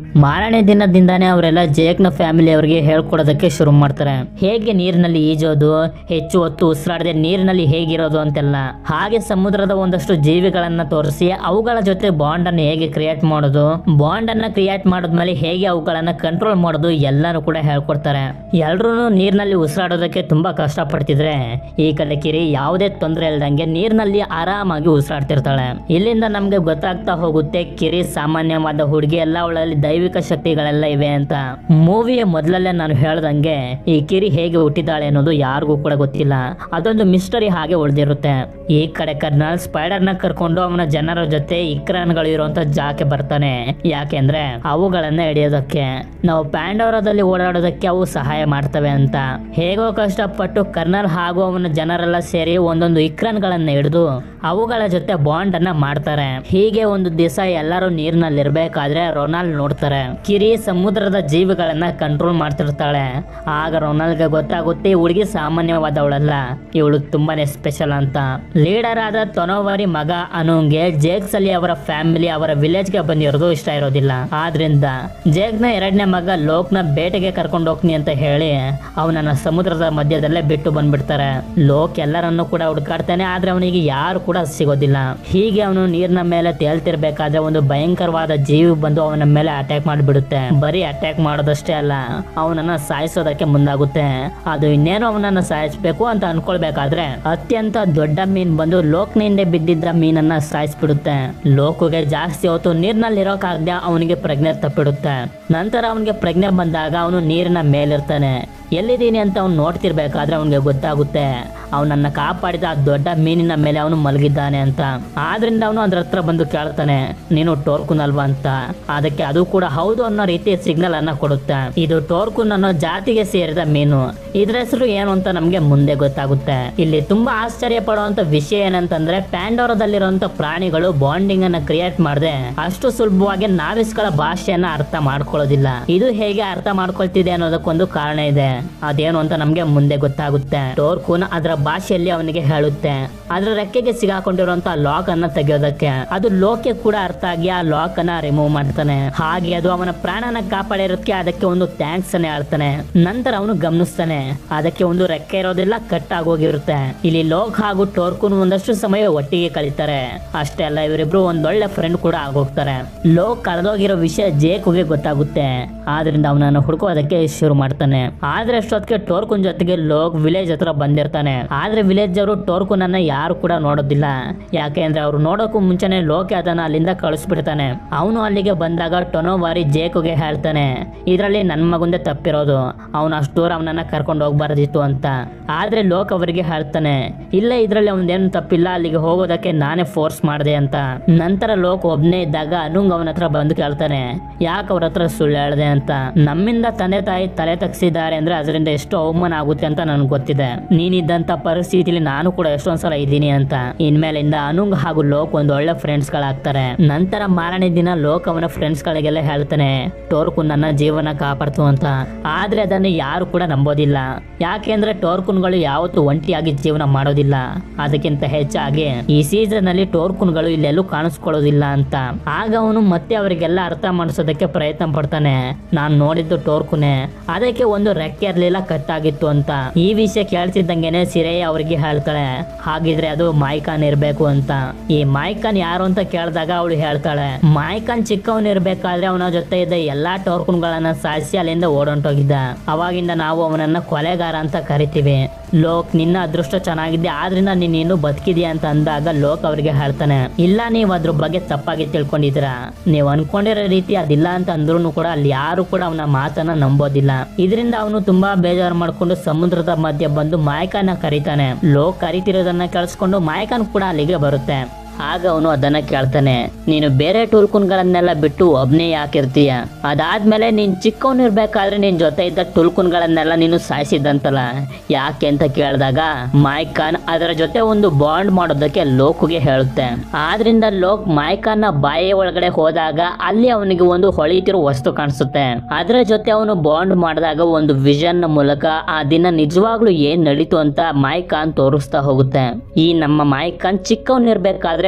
ಮಾರನೇ ದಿನದಿಂದಾನೇ ಅವರೆಲ್ಲ ಜೇಕ್ನ ಫ್ಯಾಮಿಲಿ ಅವರಿಗೆ ಹೇಳ್ಕೊಡೋದಕ್ಕೆ ಶುರು ಮಾಡ್ತಾರೆ ಹೇಗೆ ನೀರಿನಲ್ಲಿ ಈಜೋದು ಹೆಚ್ಚು ಹೊತ್ತು ಉಸಿರಾಡದೆ ನೀರಿನಲ್ಲಿ ಹೇಗಿರೋದು ಅಂತೆಲ್ಲ ಹಾಗೆ ಸಮುದ್ರದ ಒಂದಷ್ಟು ಜೀವಿಗಳನ್ನ ತೋರಿಸಿ ಅವುಗಳ ಜೊತೆ ಬಾಂಡ್ ಅನ್ನು ಹೇಗೆ ಕ್ರಿಯೇಟ್ ಮಾಡೋದು ಬಾಂಡ್ ಅನ್ನ ಕ್ರಿಯೇಟ್ ಮಾಡಿದ್ಮೇಲೆ ಹೇಗೆ ಅವುಗಳನ್ನ ಕಂಟ್ರೋಲ್ ಮಾಡೋದು ಎಲ್ಲಾನು ಕೂಡ ಹೇಳ್ಕೊಡ್ತಾರೆ ಎಲ್ರೂ ನೀರಿನಲ್ಲಿ ಉಸಿರಾಡೋದಕ್ಕೆ ತುಂಬಾ ಕಷ್ಟ ಪಡ್ತಿದ್ರೆ ಈ ಕಡೆ ಕಿರಿ ಯಾವುದೇ ತೊಂದರೆ ಇಲ್ದಂಗೆ ನೀರಿನಲ್ಲಿ ಆರಾಮಾಗಿ ಉಸಿರಾಡ್ತಿರ್ತಾಳೆ ಇಲ್ಲಿಂದ ನಮ್ಗೆ ಗೊತ್ತಾಗ್ತಾ ಹೋಗುತ್ತೆ ಕಿರಿ ಸಾಮಾನ್ಯವಾದ ಹುಡುಗಿ ಎಲ್ಲ ಅವಳಲ್ಲಿ ದೈವಿಕ ಶಕ್ತಿಗಳೆಲ್ಲ ಇವೆ ಅಂತ ಮೂವಿಯ ಮೊದಲಲ್ಲೇ ನಾನು ಹೇಳ್ದಂಗೆ ಈ ಕಿರಿ ಹೇಗೆ ಹುಟ್ಟಿದಾಳೆ ಅನ್ನೋದು ಯಾರಿಗೂ ಕೂಡ ಗೊತ್ತಿಲ್ಲ ಅದೊಂದು ಮಿಸ್ಟರಿ ಹಾಗೆ ಉಳಿದಿರುತ್ತೆ ಈ ಕಡೆ ಕರ್ನಲ್ ಸ್ಪೈಡರ್ ನ ಕರ್ಕೊಂಡು ಅವನ ಜನರ ಜೊತೆ ಇಕ್ರಾನ್ಗಳು ಇರುವಂತ ಜಾಕೆ ಬರ್ತಾನೆ ಯಾಕೆಂದ್ರೆ ಅವುಗಳನ್ನ ಹಿಡಿಯೋದಕ್ಕೆ ನಾವು ಪ್ಯಾಂಡೋರದಲ್ಲಿ ಓಡಾಡೋದಕ್ಕೆ ಅವು ಸಹಾಯ ಮಾಡ್ತವೆ ಅಂತ ಹೇಗೋ ಕಷ್ಟಪಟ್ಟು ಕರ್ನಲ್ ಹಾಗೂ ಅವನ ಜನರೆಲ್ಲ ಸೇರಿ ಒಂದೊಂದು ಇಕ್ರಾನ್ಗಳನ್ನ ಹಿಡಿದು ಅವುಗಳ ಜೊತೆ ಬಾಂಡ್ ಅನ್ನ ಮಾಡ್ತಾರೆ ಹೀಗೆ ಒಂದು ದಿವಸ ಎಲ್ಲರೂ ನೀರಿನಲ್ಲಿ ಇರ್ಬೇಕಾದ್ರೆ ರೊನಾಲ್ಡ್ ನೋಡ್ತಾರೆ ಕಿರಿ ಸಮುದ್ರದ ಜೀವಿಗಳನ್ನ ಕಂಟ್ರೋಲ್ ಮಾಡ್ತಿರ್ತಾಳೆ ಆಗ ರೊನಾಲ್ಡ್ಗೆ ಗೊತ್ತಾಗುತ್ತೆ ಈ ಹುಡುಗಿ ಸಾಮಾನ್ಯವಾದವಳಲ್ಲ ಇವಳು ತುಂಬಾನೇ ಸ್ಪೆಷಲ್ ಅಂತ ಲೀಡರ್ ಆದ ತೊನೋವರಿ ಮಗ ಅನುಂಗೆ ಜೇಕ್ಸ್ ಅಲ್ಲಿ ಅವರ ಫ್ಯಾಮಿಲಿ ಅವರ ವಿಲೇಜ್ ಗೆ ಬಂದಿರೋದು ಇಷ್ಟ ಇರೋದಿಲ್ಲ ಆದ್ರಿಂದ ಜೇಕ್ನ ಎರಡನೇ ಮಗ ಲೋಕ್ನ ಬೇಟೆಗೆ ಕರ್ಕೊಂಡು ಹೋಗ್ತೀನಿ ಅಂತ ಹೇಳಿ ಅವನನ್ನ ಸಮುದ್ರದ ಮಧ್ಯದಲ್ಲೇ ಬಿಟ್ಟು ಬಂದ್ಬಿಡ್ತಾರೆ ಲೋಕ್ ಎಲ್ಲರನ್ನು ಕೂಡ ಹುಡುಕಾಡ್ತಾನೆ ಆದ್ರೆ ಅವನಿಗೆ ಯಾರು ಕೂಡ ಸಿಗೋದಿಲ್ಲ ಹೀಗೆ ಅವನು ನೀರಿನ ಮೇಲೆ ತೇಲ್ತಿರ್ಬೇಕಾದ್ರೆ ಒಂದು ಭಯಂಕರವಾದ ಜೀವಿ ಬಂದು ಅವನ ಮೇಲೆ ಅಟ್ಯಾಕ್ ಮಾಡಿಬಿಡುತ್ತೆ ಬರೀ ಅಟ್ಯಾಕ್ ಮಾಡೋದಷ್ಟೇ ಅಲ್ಲ ಅವನನ್ನ ಸಾಯಿಸೋದಕ್ಕೆ ಮುಂದಾಗುತ್ತೆ ಅದು ಇನ್ನೇನು ಅವನನ್ನ ಸಾಯಿಸ್ಬೇಕು ಅಂತ ಅನ್ಕೊಳ್ಬೇಕಾದ್ರೆ ಅತ್ಯಂತ ದೊಡ್ಡ ಮೀನ್ ಬಂದು ಲೋಕ್ನಿಂದ ಬಿದ್ದಿದ್ದ ಮೀನನ್ನ ಸಾಯಿಸ್ಬಿಡುತ್ತೆ ಲೋಕುಗೆ ಜಾಸ್ತಿ ಹೊತ್ತು ನೀರಿನಲ್ಲಿ ಇರೋಕಾಗ್ದೆ ಅವನಿಗೆ ಪ್ರಜ್ಞೆ ತಪ್ಪಿಡುತ್ತೆ ನಂತರ ಅವನಿಗೆ ಪ್ರಜ್ಞೆ ಬಂದಾಗ ಅವನು ನೀರಿನ ಮೇಲಿರ್ತಾನೆ ಎಲ್ಲಿದ್ದೀನಿ ಅಂತ ಅವ್ನು ನೋಡ್ತಿರ್ಬೇಕಾದ್ರೆ ಅವನಿಗೆ ಗೊತ್ತಾಗುತ್ತೆ ಅವನನ್ನ ಕಾಪಾಡಿದ ಆ ದೊಡ್ಡ ಮೀನಿನ ಮೇಲೆ ಅವನು ಮಲಗಿದ್ದಾನೆ ಅಂತ ಆದ್ರಿಂದ ಅವನು ಅದ್ರ ಹತ್ರ ಬಂದು ಕೇಳ್ತಾನೆ ನೀನು ಟೋರ್ಕುನ್ ಅಲ್ವಾ ಅಂತ ಅದಕ್ಕೆ ಅದು ಕೂಡ ಹೌದು ಅನ್ನೋ ರೀತಿ ಸಿಗ್ನಲ್ ಅನ್ನ ಕೊಡುತ್ತೆ ಇದು ಟೋರ್ಕುನ್ ಅನ್ನೋ ಜಾತಿಗೆ ಸೇರಿದ ಮೀನು ಇದ್ರ ಹೆಸರು ಏನು ಅಂತ ನಮ್ಗೆ ಮುಂದೆ ಗೊತ್ತಾಗುತ್ತೆ ಇಲ್ಲಿ ತುಂಬಾ ಆಶ್ಚರ್ಯ ಪಡುವಂತ ವಿಷಯ ಏನಂತಂದ್ರೆ ಪ್ಯಾಂಡೋರದಲ್ಲಿರುವಂತ ಪ್ರಾಣಿಗಳು ಬಾಂಡಿಂಗ್ ಅನ್ನ ಕ್ರಿಯೇಟ್ ಮಾಡದೆ ಅಷ್ಟು ಸುಲಭವಾಗಿ ನಾವಿಸ್ಗಳ ಭಾಷೆಯನ್ನ ಅರ್ಥ ಮಾಡ್ಕೊಳ್ಳೋದಿಲ್ಲ ಇದು ಹೇಗೆ ಅರ್ಥ ಮಾಡ್ಕೊಳ್ತಿದೆ ಅನ್ನೋದಕ್ಕೊಂದು ಕಾರಣ ಇದೆ ಅದೇನು ಅಂತ ನಮ್ಗೆ ಮುಂದೆ ಗೊತ್ತಾಗುತ್ತೆ ಟೋರ್ಕುನ್ ಅದರ ಭಾಷೆಯಲ್ಲಿ ಅವನಿಗೆ ಹೇಳುತ್ತೆ ಅದರ ರೆಕ್ಕೆಗೆ ಸಿಗಾಕೊಂಡಿರುವಂತ ಲಾಕ್ ಅನ್ನ ತೆಗೆಯೋದಕ್ಕೆ ಅದು ಲೋಕೆ ಕೂಡ ಅರ್ಥ ಆಗಿ ಆ ಲಾಕ್ ಅನ್ನ ರಿಮೂವ್ ಮಾಡ್ತಾನೆ ಹಾಗೆ ಅದು ಅವನ ಪ್ರಾಣನ ಕಾಪಾಡಿರೋದಕ್ಕೆ ಅದಕ್ಕೆ ಒಂದು ಥ್ಯಾಂಕ್ಸ್ ಅನ್ನ ಹೇಳ್ತಾನೆ ನಂತರ ಅವನು ಗಮನಿಸ್ತಾನೆ ಅದಕ್ಕೆ ಒಂದು ರೆಕ್ಕೆ ಇರೋದಿಲ್ಲ ಕಟ್ ಆಗೋಗಿರುತ್ತೆ ಇಲ್ಲಿ ಲೋಕ್ ಹಾಗೂ ಟೋರ್ಕುನ್ ಒಂದಷ್ಟು ಸಮಯ ಒಟ್ಟಿಗೆ ಕಳೀತಾರೆ ಅಷ್ಟೇ ಅಲ್ಲ ಇವರಿಬ್ರು ಒಂದೊಳ್ಳೆ ಫ್ರೆಂಡ್ ಕೂಡ ಆಗೋಗ್ತಾರೆ ಲೋಕ್ ಕಳೆದೋಗಿರೋ ವಿಷಯ ಜೇಕುಗೆ ಗೊತ್ತಾಗುತ್ತೆ ಆದ್ರಿಂದ ಅವನನ್ನು ಹುಡುಕೋದಕ್ಕೆ ಶುರು ಮಾಡ್ತಾನೆ ಆದ್ರೆ ಅಷ್ಟೊತ್ತಿಗೆ ಟೋರ್ಕುನ್ ಜೊತೆಗೆ ಲೋಕ್ ವಿಲೇಜ್ ಹತ್ರ ಬಂದಿರ್ತಾನೆ ಆದ್ರೆ ವಿಲೇಜ್ ಅವರು ಟೋರ್ಕುನ್ ಅನ್ನ ಯಾರು ಕೂಡ ನೋಡೋದಿಲ್ಲ ಯಾಕೆಂದ್ರೆ ಅವ್ರು ನೋಡೋಕ್ಕೂ ಮುಂಚೆನೆ ಲೋಕೆ ಅದನ್ನ ಅಲ್ಲಿಂದ ಕಳಿಸ್ಬಿಡ್ತಾನೆ ಅವನು ಅಲ್ಲಿಗೆ ಬಂದಾಗ ಟೊನೋವಾರಿ ಜೇಕುಗೆ ಹೇಳ್ತಾನೆ ಇದರಲ್ಲಿ ನನ್ನ ಮಗುಂದೆ ತಪ್ಪಿರೋದು ಅವನು ಅಷ್ಟು ದೂರ ಅವನನ್ನ ಕರ್ಕೊಂಡು ಹೋಗ್ಬಾರ್ದಿತ್ತು ಅಂತ ಆದ್ರೆ ಲೋಕ್ ಅವರಿಗೆ ಹೇಳ್ತಾನೆ ಇಲ್ಲ ಇದ್ರಲ್ಲಿ ಅವನದೇನು ತಪ್ಪಿಲ್ಲ ಅಲ್ಲಿಗೆ ಹೋಗೋದಕ್ಕೆ ನಾನೇ ಫೋರ್ಸ್ ಮಾಡಿದೆ ಅಂತ ನಂತರ ಲೋಕ್ ಒಬ್ನೇ ಇದ್ದಾಗ ಅನುಂಗ್ ಅವನ ಹತ್ರ ಬಂದು ಕೇಳ್ತಾನೆ ಯಾಕೆ ಅವ್ರ ಹತ್ರ ಸುಳ್ಳು ಹೇಳ್ದೆ ಅಂತ ನಮ್ಮಿಂದ ತಂದೆ ತಾಯಿ ತಲೆ ತಗ್ಸಿದ್ದಾರೆ ಅಂದ್ರೆ ಅದರಿಂದ ಎಷ್ಟು ಅವಮಾನ ಆಗುತ್ತೆ ಅಂತ ನನ್ಗೆ ಗೊತ್ತಿದೆ ನೀನಿದ್ದಂತ ಪರಿಸ್ಥಿತಿಲಿ ನಾನು ಕೂಡ ಎಷ್ಟೊಂದ್ಸಲ ಇದ್ದೀನಿ ಅಂತ ಇನ್ಮೇಲಿಂದ ಅನುಂಗ್ ಹಾಗೂ ಲೋಕ್ ಒಂದು ಒಳ್ಳೆ ಫ್ರೆಂಡ್ಸ್ ಗಳಾಗ್ತಾರೆ ನಂತರ ಮಾರನೇ ದಿನ ಲೋಕ್ ಅವನ ಫ್ರೆಂಡ್ಸ್ ಗಳಿಗೆಲ್ಲ ಹೇಳ್ತಾನೆ ಟೋರ್ಕುನ್ ನನ್ನ ಜೀವನ ಕಾಪಾಡ್ತು ಅಂತ ಆದ್ರೆ ಅದನ್ನು ಯಾರು ಕೂಡ ನಂಬೋದಿಲ್ಲ ಯಾಕೆಂದ್ರೆ ಟೋರ್ಕುನ್ಗಳು ಯಾವತ್ತೂ ಒಂಟಿಯಾಗಿ ಜೀವನ ಮಾಡೋದಿಲ್ಲ ಅದಕ್ಕಿಂತ ಹೆಚ್ಚಾಗಿ ಈ ಸೀಸನ್ ಅಲ್ಲಿ ಟೋರ್ಕುನ್ಗಳು ಇಲ್ಲೆಲ್ಲೂ ಕಾಣಿಸ್ಕೊಳ್ಳೋದಿಲ್ಲ ಅಂತ ಆಗ ಅವನು ಮತ್ತೆ ಅವರಿಗೆಲ್ಲ ಅರ್ಥ ಮಾಡಿಸೋದಕ್ಕೆ ಪ್ರಯತ್ನ ಪಡ್ತಾನೆ ನಾನು ನೋಡಿದ್ದು ಟೋರ್ಕುನೆ ಅದಕ್ಕೆ ಒಂದು ರೆಕ್ಕೆ ಇರ್ಲಿಲ್ಲ ಕಟ್ಟಾಗಿತ್ತು ಅಂತ ಈ ವಿಷಯ ಕೇಳ್ತಿದ್ದಂಗೆನೆ ಸಿರೆಯ ಅವರಿಗೆ ಹೇಳ್ತಾಳೆ ಹಾಗಿದ್ರೆ ಅದು ಮಾಯ್ಕಾನ್ ಇರ್ಬೇಕು ಅಂತ ಈ ಮಾಯ್ಕಾನ್ ಯಾರು ಅಂತ ಕೇಳಿದಾಗ ಅವಳು ಹೇಳ್ತಾಳೆ ಮಾಯ್ಕಾನ್ ಚಿಕ್ಕವನ್ ಇರ್ಬೇಕಾದ್ರೆ ಅವನ ಜೊತೆ ಇದ್ದ ಎಲ್ಲಾ ಟೋರ್ಕುನ್ಗಳನ್ನ ಸಾಯಿಸಿ ಅಲ್ಲಿಂದ ಓಡೊಂಟೋಗಿದ್ದ ಅವಾಗಿಂದ ನಾವು ಅವನನ್ನ ಕೊಲೆಗಾರ ಅಂತ ಕರಿತೀವಿ ಲೋಕ್ ನಿನ್ನ ಅದೃಷ್ಟ ಚೆನ್ನಾಗಿದೆ ಆದ್ರಿಂದ ನೀನ್ ಇನ್ನು ಬದುಕಿದ್ಯಾ ಅಂತ ಅಂದಾಗ ಲೋಕ್ ಅವರಿಗೆ ಹೇಳ್ತಾನೆ ಇಲ್ಲ ನೀವು ಅದ್ರ ಬಗ್ಗೆ ತಪ್ಪಾಗಿ ತಿಳ್ಕೊಂಡಿದ್ದೀರಾ ನೀವು ಅನ್ಕೊಂಡಿರೋ ರೀತಿ ಅದಿಲ್ಲ ಅಂತ ಅಂದ್ರೂ ಕೂಡ ಅಲ್ಲಿ ಯಾರು ಕೂಡ ಅವನ ಮಾತನ್ನ ನಂಬೋದಿಲ್ಲ ಇದರಿಂದ ಅವನು ತುಂಬಾ ಬೇಜಾರು ಮಾಡ್ಕೊಂಡು ಸಮುದ್ರದ ಮಧ್ಯೆ ಬಂದು ಮಾಯಕನ ಕರೀತಾನೆ ಲೋಕ್ ಕರಿತಿರೋದನ್ನ ಕೇಳಿಸ್ಕೊಂಡು ಮಾಯಕನ್ ಕೂಡ ಅಲ್ಲಿಗೆ ಬರುತ್ತೆ ಆಗ ಅವನು ಅದನ್ನ ಕೇಳ್ತಾನೆ ನೀನು ಬೇರೆ ಟುಲ್ಕುನ್ಗಳನ್ನೆಲ್ಲ ಬಿಟ್ಟು ಒಬ್ನೇ ಯಾಕಿರ್ತೀಯ ಅದಾದ್ಮೇಲೆ ನೀನ್ ಚಿಕ್ಕವನು ಇರ್ಬೇಕಾದ್ರೆ ನಿನ್ ಜೊತೆ ಇದ್ದ ಟುಲ್ಕುನ್ಗಳನ್ನೆಲ್ಲ ನೀನು ಸಾಯಿಸಿದ್ದಂತಲ್ಲ ಯಾಕೆ ಅಂತ ಕೇಳಿದಾಗ ಮಾಯ್ಕಾನ್ ಅದರ ಜೊತೆ ಒಂದು ಬಾಂಡ್ ಮಾಡೋದಕ್ಕೆ ಲೋಕುಗೆ ಹೇಳುತ್ತೆ ಆದ್ರಿಂದ ಲೋಕ್ ಮಾಯ್ಕಾನ್ನ ಬಾಯಿ ಒಳಗಡೆ ಹೋದಾಗ ಅಲ್ಲಿ ಅವನಿಗೆ ಒಂದು ಹೊಳಿತಿರೋ ವಸ್ತು ಕಾಣಿಸುತ್ತೆ ಅದರ ಜೊತೆ ಅವನು ಬಾಂಡ್ ಮಾಡಿದಾಗ ಒಂದು ವಿಷನ್ ಮೂಲಕ ಆ ದಿನ ನಿಜವಾಗ್ಲೂ ಏನ್ ನಡೀತು ಅಂತ ಮಾಯ್ಕಾನ್ ತೋರಿಸ್ತಾ ಹೋಗುತ್ತೆ ಈ ನಮ್ಮ ಮಾಯ್ಕಾನ್ ಚಿಕ್ಕವನಿರ್ಬೇಕಾದ್ರೆ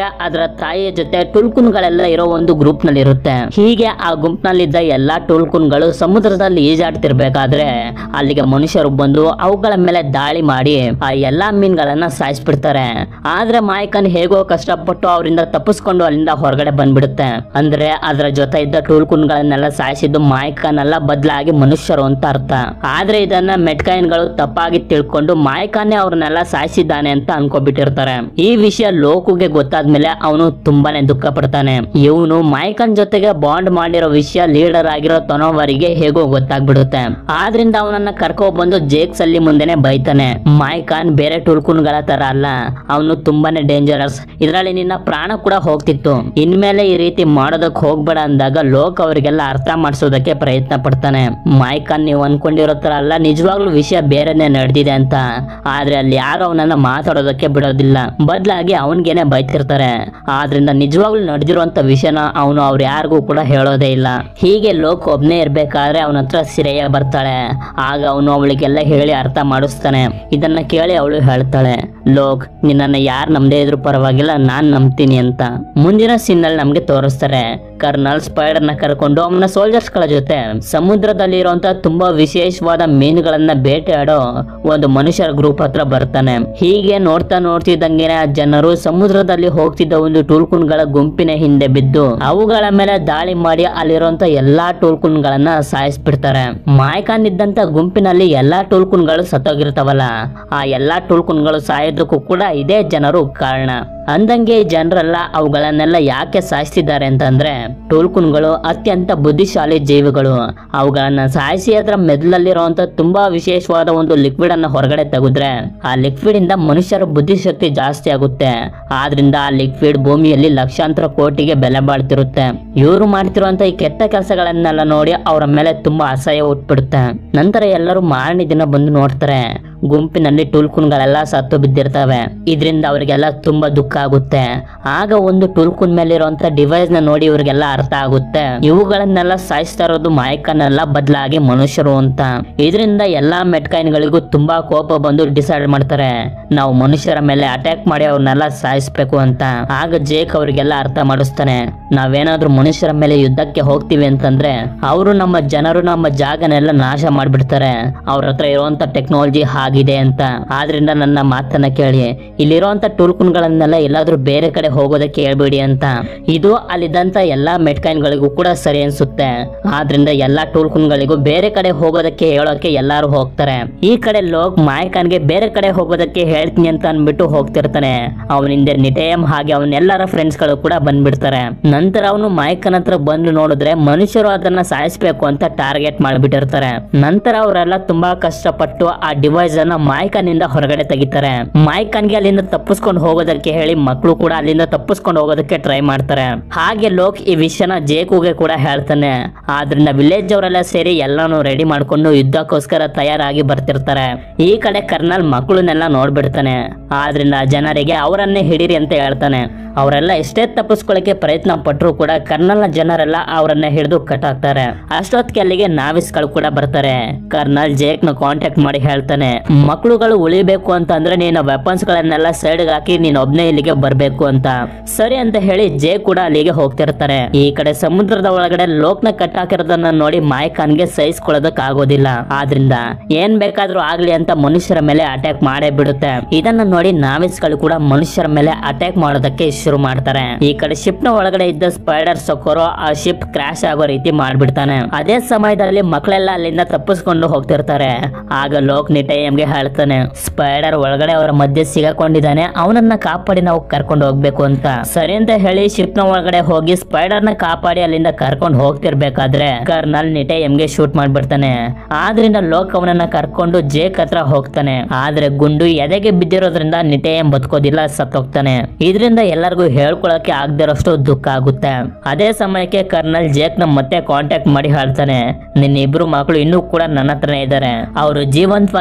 ಆದ್ರೆ ಅದರ ತಾಯಿಯ ಜೊತೆ ಟುಲ್ಕುನ್ಗಳೆಲ್ಲ ಇರೋ ಒಂದು ಗ್ರೂಪ್ ನಲ್ಲಿ ಇರುತ್ತೆ ಹೀಗೆ ಆ ಗುಂಪ್ನಲ್ಲಿದ್ದ ಎಲ್ಲಾ ಟುಲ್ಕುನ್ಗಳು ಸಮುದ್ರದಲ್ಲಿ ಈಜಾಡ್ತಿರ್ಬೇಕಾದ್ರೆ ಅಲ್ಲಿಗೆ ಮನುಷ್ಯರು ಬಂದು ಅವುಗಳ ಮೇಲೆ ದಾಳಿ ಮಾಡಿ ಆ ಎಲ್ಲಾ ಮೀನ್ಗಳನ್ನ ಸಾಯಿಸ್ಬಿಡ್ತಾರೆ ಆದ್ರೆ ಮಾಯಕನ್ ಹೇಗೋ ಕಷ್ಟಪಟ್ಟು ಅವರಿಂದ ತಪ್ಪಿಸ್ಕೊಂಡು ಅಲ್ಲಿಂದ ಹೊರಗಡೆ ಬಂದ್ಬಿಡುತ್ತೆ ಅಂದ್ರೆ ಅದರ ಜೊತೆ ಇದ್ದ ಟೂಲ್ಕುನ್ಗಳನ್ನೆಲ್ಲ ಸಾಯಿಸಿದ್ದು ಮಾಯಕನೆಲ್ಲ ಬದಲಾಗಿ ಮನುಷ್ಯರು ಅಂತ ಅರ್ಥ ಆದ್ರೆ ಇದನ್ನ ಮೆಟ್ಕಾಯಿನ್ಗಳು ತಪ್ಪಾಗಿ ತಿಳ್ಕೊಂಡು ಮಾಯಕಾನೆ ಅವ್ರನ್ನೆಲ್ಲ ಸಾಯಿಸಿದ್ದಾನೆ ಅಂತ ಅನ್ಕೋಬಿಟ್ಟಿರ್ತಾರೆ ಈ ವಿಷಯ ಲೋಕುಗೆ ಗೊತ್ತಾದ್ಮೇಲೆ ಅವನು ತುಂಬಾನೇ ದುಃಖ ಪಡ್ತಾನೆ ಇವನು ಮಾಯಕನ್ ಜೊತೆಗೆ ಬಾಂಡ್ ಮಾಡಿರೋ ವಿಷಯ ಲೀಡರ್ ಆಗಿರೋ ತೊನೋವರಿಗೆ ಹೇಗೋ ಗೊತ್ತಾಗ್ಬಿಡುತ್ತೆ ಆದ್ರಿಂದ ಅವನನ್ನ ಕರ್ಕೊ ಬಂದು ಜೇಕ್ಸ್ ಅಲ್ಲಿ ಮುಂದೆನೆ ಬೈತಾನೆ ಮಾಯ್ಕಾನ್ ಬೇರೆ ಟುಲ್ಕುನ್ಗಳ ತರ ಅಲ್ಲ ಅವನು ತುಂಬಾನೇ ಡೇಂಜರಸ್ ಇದರಲ್ಲಿ ನಿನ್ನ ಪ್ರಾಣ ಕೂಡ ಹೋಗ್ತಿತ್ತು ಇನ್ಮೇಲೆ ಈ ರೀತಿ ಮಾಡೋದಕ್ ಹೋಗ್ಬೇಡ ಅಂದಾಗ ಲೋಕ್ ಅವರಿಗೆಲ್ಲ ಅರ್ಥ ಮಾಡಿಸೋದಕ್ಕೆ ಪ್ರಯತ್ನ ಪಡ್ತಾನೆ ಮಾಯ್ಕಾನ್ ನೀವು ಅನ್ಕೊಂಡಿರೋ ತರ ಅಲ್ಲ ನಿಜವಾಗ್ಲೂ ವಿಷಯ ಬೇರೆನೆ ನಡೆದಿದೆ ಅಂತ ಆದ್ರೆ ಅಲ್ಲಿ ಯಾರು ಅವನನ್ನ ಮಾತಾಡೋದಕ್ಕೆ ಬಿಡೋದಿಲ್ಲ ಬದಲಾಗಿ ಅವನ್ಗೇನೆ ಬೈತಿರ್ತಾರೆ ಆದ್ರಿಂದ ನಿಜವಾಗ್ಲೂ ನಡೆದಿರುವಂತ ವಿಷಯನ ಅವನು ಅವ್ರು ಯಾರಿಗೂ ಕೂಡ ಹೇಳೋದೇ ಇಲ್ಲ ಹೀಗೆ ಲೋಕ್ ಒಬ್ನೇ ಇರ್ಬೇಕಾದ್ರೆ ಅವನ ಹತ್ರ ಸಿರೆಯ ಬರ್ತಾಳೆ ಆಗ ಅವನು ಅವಳಿಗೆಲ್ಲ ಹೇಳಿ ಅರ್ಥ ಮಾಡಿಸ್ತಾನೆ ಇದನ್ನ ಕೇಳಿ ಅವಳು ಹೇಳ್ತಾಳೆ ಲೋಕ್ ನಿನ್ನನ್ನ ಯಾರು ನಂಬದೇ ಇದ್ರು ಪರವಾಗಿಲ್ಲ ನಾನ್ ನಂಬ್ತೀನಿ ಅಂತ ಮುಂದಿನ ಸೀನ್ ಅಲ್ಲಿ ನಮ್ಗೆ ತೋರಿಸ್ತಾರೆ ಕರ್ನಲ್ ಸ್ಪೈಡರ್ ನ ಕರ್ಕೊಂಡು ಅವನ ಸೋಲ್ಜರ್ಸ್ ಗಳ ಜೊತೆ ಸಮುದ್ರದಲ್ಲಿ ಇರುವಂತ ತುಂಬಾ ವಿಶೇಷವಾದ ಮೀನುಗಳನ್ನ ಬೇಟೆಯಾಡೋ ಒಂದು ಮನುಷ್ಯರ ಗ್ರೂಪ್ ಹತ್ರ ಬರ್ತಾನೆ ಹೀಗೆ ನೋಡ್ತಾ ನೋಡ್ತಿದ್ದಂಗೆನೆ ಆ ಜನರು ಸಮುದ್ರದಲ್ಲಿ ಹೋಗ್ತಿದ್ದ ಒಂದು ಟೂಲ್ಕುನ್ಗಳ ಗುಂಪಿನ ಹಿಂದೆ ಬಿದ್ದು ಅವುಗಳ ಮೇಲೆ ದಾಳಿ ಮಾಡಿ ಅಲ್ಲಿರುವಂತ ಎಲ್ಲಾ ಟೂಲ್ಕುನ್ಗಳನ್ನ ಸಾಯಿಸ್ಬಿಡ್ತಾರೆ ಮಾಯ್ಕಾನ್ ಇದ್ದಂತ ಗುಂಪಿನಲ್ಲಿ ಎಲ್ಲಾ ಟೂಲ್ಕುನ್ಗಳು ಸತ್ತೋಗಿರ್ತಾವಲ್ಲ ಆ ಎಲ್ಲಾ ಟೂಲ್ಕುನ್ಗಳು ಸಾಯೋದಕ್ಕೂ ಕೂಡ ಇದೇ ಜನರು ಕಾರಣ ಅಂದಂಗೆ ಈ ಜನರೆಲ್ಲ ಅವುಗಳನ್ನೆಲ್ಲ ಯಾಕೆ ಸಾಯಿಸ್ತಿದ್ದಾರೆ ಅಂತಂದ್ರೆ ಟೂಲ್ಕುನ್ಗಳು ಅತ್ಯಂತ ಬುದ್ಧಿಶಾಲಿ ಜೀವಿಗಳು ಅವುಗಳನ್ನ ಸಾಯಿಸಿ ಅದರ ಮೆದುಳಲ್ಲಿರುವಂತ ತುಂಬಾ ವಿಶೇಷವಾದ ಒಂದು ಲಿಕ್ವಿಡ್ ಅನ್ನ ಹೊರಗಡೆ ತೆಗೆದ್ರೆ ಆ ಲಿಕ್ವಿಡ್ ಇಂದ ಮನುಷ್ಯರ ಬುದ್ಧಿಶಕ್ತಿ ಜಾಸ್ತಿ ಆಗುತ್ತೆ ಆದ್ರಿಂದ ಆ ಲಿಕ್ವಿಡ್ ಭೂಮಿಯಲ್ಲಿ ಲಕ್ಷಾಂತರ ಕೋಟಿಗೆ ಬೆಲೆ ಬಾಳ್ತಿರುತ್ತೆ ಇವರು ಮಾಡ್ತಿರುವಂತ ಈ ಕೆಟ್ಟ ಕೆಲಸಗಳನ್ನೆಲ್ಲ ನೋಡಿ ಅವರ ಮೇಲೆ ತುಂಬಾ ಅಸಹ್ಯ ಉಟ್ಬಿಡುತ್ತೆ ನಂತರ ಎಲ್ಲರೂ ಮಾರನೇ ದಿನ ಬಂದು ನೋಡ್ತಾರೆ ಗುಂಪಿನಲ್ಲಿ ಟುಲ್ಕುನ್ಗಳೆಲ್ಲ ಸತ್ತು ಬಿದ್ದಿರ್ತವೆ ಇದರಿಂದ ಅವರಿಗೆಲ್ಲ ತುಂಬಾ ದುಃಖ ಆಗುತ್ತೆ ಆಗ ಒಂದು ಟುಲ್ಕುನ್ ಮೇಲಿರುವಂತ ಡಿವೈಸ್ ನ ನೋಡಿ ಇವರಿಗೆಲ್ಲ ಅರ್ಥ ಆಗುತ್ತೆ ಇವುಗಳನ್ನೆಲ್ಲ ಸಾಯಿಸ್ತಾ ಇರೋದು ಮಾಯಕನೆಲ್ಲ ಬದಲಾಗಿ ಮನುಷ್ಯರು ಅಂತ ಇದರಿಂದ ಎಲ್ಲಾ ಮೆಟ್ಕಾಯಿನ್ಗಳಿಗೂ ತುಂಬಾ ಕೋಪ ಬಂದು ಡಿಸೈಡ್ ಮಾಡ್ತಾರೆ ನಾವು ಮನುಷ್ಯರ ಮೇಲೆ ಅಟ್ಯಾಕ್ ಮಾಡಿ ಅವ್ರನ್ನೆಲ್ಲ ಸಾಯಿಸ್ಬೇಕು ಅಂತ ಆಗ ಜೇಕ್ ಅವರಿಗೆಲ್ಲ ಅರ್ಥ ಮಾಡಿಸ್ತಾನೆ ನಾವೇನಾದ್ರೂ ಮನುಷ್ಯರ ಮೇಲೆ ಯುದ್ಧಕ್ಕೆ ಹೋಗ್ತೀವಿ ಅಂತಂದ್ರೆ ಅವರು ನಮ್ಮ ಜನರು ನಮ್ಮ ಜಾಗನೆಲ್ಲ ನಾಶ ಮಾಡ್ಬಿಡ್ತಾರೆ ಅವ್ರ ಹತ್ರ ಇರುವಂತ ಟೆಕ್ನಾಲಜಿ ಆಗಿದೆ ಅಂತ ಆದ್ರಿಂದ ನನ್ನ ಮಾತನ್ನ ಕೇಳಿ ಇಲ್ಲಿರುವಂತ ಟೂಲ್ಕುನ್ಗಳನ್ನೆಲ್ಲ ಎಲ್ಲಾದ್ರೂ ಬೇರೆ ಕಡೆ ಹೋಗೋದಕ್ಕೆ ಹೇಳ್ಬೇಡಿ ಅಂತ ಇದು ಅಲ್ಲಿದ್ದಂತ ಎಲ್ಲಾ ಮೆಟ್ಕಾಯಿನ್ಗಳಿಗೂ ಕೂಡ ಸರಿ ಅನ್ಸುತ್ತೆ ಆದ್ರಿಂದ ಎಲ್ಲಾ ಟೂಲ್ಕುನ್ಗಳಿಗೂ ಬೇರೆ ಕಡೆ ಹೋಗೋದಕ್ಕೆ ಹೇಳೋಕೆ ಎಲ್ಲಾರು ಹೋಗ್ತಾರೆ ಈ ಕಡೆ ಲೋಕ್ ಮಾಯಕನ್ಗೆ ಬೇರೆ ಕಡೆ ಹೋಗೋದಕ್ಕೆ ಹೇಳ್ತೀನಿ ಅಂತ ಅನ್ಬಿಟ್ಟು ಹೋಗ್ತಿರ್ತಾನೆ ಅವನಿಂದ ನಿಟೇಯಂ ಹಾಗೆ ಅವನೆಲ್ಲರ ಫ್ರೆಂಡ್ಸ್ ಗಳು ಕೂಡ ಬಂದ್ಬಿಡ್ತಾರೆ ನಂತರ ಅವನು ಮಾಯಕನ್ ಹತ್ರ ಬಂದು ನೋಡಿದ್ರೆ ಮನುಷ್ಯರು ಅದನ್ನ ಸಾಯಿಸ್ಬೇಕು ಅಂತ ಟಾರ್ಗೆಟ್ ಮಾಡ್ಬಿಟ್ಟಿರ್ತಾರೆ ನಂತರ ಅವರೆಲ್ಲ ತುಂಬಾ ಕಷ್ಟಪಟ್ಟು ಆ ಡಿವೈಸ್ ಅನ್ನ ಮಾಯ್ಕನಿಂದ ಹೊರಗಡೆ ತೆಗಿತಾರೆ ಮಾಯ್ಕನ್ಗೆ ಅಲ್ಲಿಂದ ತಪ್ಪಿಸ್ಕೊಂಡು ಹೋಗೋದಕ್ಕೆ ಹೇಳಿ ಮಕ್ಕಳು ಕೂಡ ಅಲ್ಲಿಂದ ತಪ್ಪಿಸ್ಕೊಂಡು ಹೋಗೋದಕ್ಕೆ ಟ್ರೈ ಮಾಡ್ತಾರೆ ಹಾಗೆ ಲೋಕ್ ಈ ವಿಷಯನ ಜೇಕುಗೆ ಕೂಡ ಹೇಳ್ತಾನೆ ಆದ್ರಿಂದ ವಿಲೇಜ್ ಅವರೆಲ್ಲ ಸೇರಿ ಎಲ್ಲಾನು ರೆಡಿ ಮಾಡ್ಕೊಂಡು ಯುದ್ಧಕ್ಕೋಸ್ಕರ ತಯಾರಾಗಿ ಬರ್ತಿರ್ತಾರೆ ಈ ಕಡೆ ಕರ್ನಲ್ ಮಕ್ಕಳನ್ನೆಲ್ಲ ನೋಡ್ಬಿಡ್ತಾನೆ ಆದ್ರಿಂದ ಜನರಿಗೆ ಅವರನ್ನೇ ಹಿಡೀರಿ ಅಂತ ಹೇಳ್ತಾನೆ ಅವರೆಲ್ಲ ಎಷ್ಟೇ ತಪ್ಪಿಸ್ಕೊಳ್ಳಕ್ಕೆ ಪ್ರಯತ್ನ ಪಟ್ಟರು ಕೂಡ ಕರ್ನಲ್ನ ಜನರೆಲ್ಲ ಅವರನ್ನ ಹಿಡಿದು ಕಟ್ಟಾಕ್ತಾರೆ ಅಷ್ಟೊತ್ತಿಗೆ ಅಲ್ಲಿಗೆ ನಾವಿಸ್ಗಳು ಕೂಡ ಬರ್ತಾರೆ ಕರ್ನಲ್ ಜೇಕ್ ನ ಕಾಂಟ್ಯಾಕ್ಟ್ ಮಾಡಿ ಹೇಳ್ತಾನೆ ಮಕ್ಕಳುಗಳು ಉಳಿಬೇಕು ಅಂತ ಅಂದ್ರೆ ನೀನು ವೆಪನ್ಸ್ ಗಳನ್ನೆಲ್ಲ ಸೈಡ್ ಹಾಕಿ ನೀನ್ ಒಬ್ನೇ ಇಲ್ಲಿಗೆ ಬರ್ಬೇಕು ಅಂತ ಸರಿ ಅಂತ ಹೇಳಿ ಜೇ ಕೂಡ ಅಲ್ಲಿಗೆ ಹೋಗ್ತಿರ್ತಾರೆ ಈ ಕಡೆ ಸಮುದ್ರದ ಒಳಗಡೆ ಲೋಕ್ನ ಕಟ್ಟಾಕಿರೋದನ್ನ ನೋಡಿ ಮಾಯಕಾನ್ಗೆ ಸಹಿಸ್ಕೊಳ್ಳೋದಕ್ ಆಗೋದಿಲ್ಲ ಆದ್ರಿಂದ ಏನ್ ಬೇಕಾದ್ರೂ ಆಗ್ಲಿ ಅಂತ ಮನುಷ್ಯರ ಮೇಲೆ ಅಟ್ಯಾಕ್ ಮಾಡೇ ಬಿಡುತ್ತೆ ಇದನ್ನ ನೋಡಿ ನಾವಿಸ್ಗಳು ಕೂಡ ಮನುಷ್ಯರ ಮೇಲೆ ಅಟ್ಯಾಕ್ ಮಾಡೋದಕ್ಕೆ ಶುರು ಮಾಡ್ತಾರೆ ಈ ಕಡೆ ಶಿಪ್ ನ ಒಳಗಡೆ ಇದ್ದ ಸ್ಪೈಡರ್ ಸೊಕೋರೋ ಆ ಶಿಪ್ ಕ್ರಾಶ್ ಆಗೋ ರೀತಿ ಮಾಡ್ಬಿಡ್ತಾನೆ ಅದೇ ಸಮಯದಲ್ಲಿ ಮಕ್ಕಳೆಲ್ಲ ಅಲ್ಲಿಂದ ತಪ್ಪಿಸ್ಕೊಂಡು ಹೋಗ್ತಿರ್ತಾರೆ ಆಗ ಲೋಕ್ ನಿಟೈಮ್ಗೆ ಹೇಳ್ತಾನೆ ಸ್ಪೈಡರ್ ಒಳಗಡೆ ಅವರ ಮಧ್ಯೆ ಸಿಗಾಕೊಂಡಿದ್ದಾನೆ ಅವನನ್ನ ಕಾಪಾಡಿ ನಾವು ಕರ್ಕೊಂಡು ಹೋಗ್ಬೇಕು ಅಂತ ಸರಿ ಅಂತ ಹೇಳಿ ಶಿಪ್ ನ ಒಳಗಡೆ ಹೋಗಿ ಸ್ಪೈಡರ್ ನ ಕಾಪಾಡಿ ಅಲ್ಲಿಂದ ಕರ್ಕೊಂಡು ಹೋಗ್ತಿರ್ಬೇಕಾದ್ರೆ ಕರ್ನಲ್ ನಿಟೈಮ್ಗೆ ಶೂಟ್ ಮಾಡ್ಬಿಡ್ತಾನೆ ಆದ್ರಿಂದ ಲೋಕ್ ಅವನನ್ನ ಕರ್ಕೊಂಡು ಜೇಕ್ ಹತ್ರ ಹೋಗ್ತಾನೆ ಆದ್ರೆ ಗುಂಡು ಎದೆಗೆ ಬಿದ್ದಿರೋದ್ರಿಂದ ನಿಟೇಯಂ ಬದುಕೋದಿಲ್ಲ ಸತ್ತೋಗ್ತಾನೆ ಇದರಿಂದ ಎಲ್ಲರಿಗೂ ಹೇಳ್ಕೊಳಕ್ಕೆ ಆಗದಿರೋಷ್ಟು ದುಃಖ ಆಗುತ್ತೆ ಅದೇ ಸಮಯಕ್ಕೆ ಕರ್ನಲ್ ಜೇಕ್ ನ ಮತ್ತೆ ಕಾಂಟ್ಯಾಕ್ಟ್ ಮಾಡಿ ಹೇಳ್ತಾನೆ ನಿನ್ನ ಇಬ್ರು ಮಕ್ಕಳು ಇನ್ನೂ ಕೂಡ ನನ್ನ ಹತ್ರನೇ ಇದ್ದಾರೆ ಅವರು ಜೀವಂತವಾಗಿರ್ಬೇಕು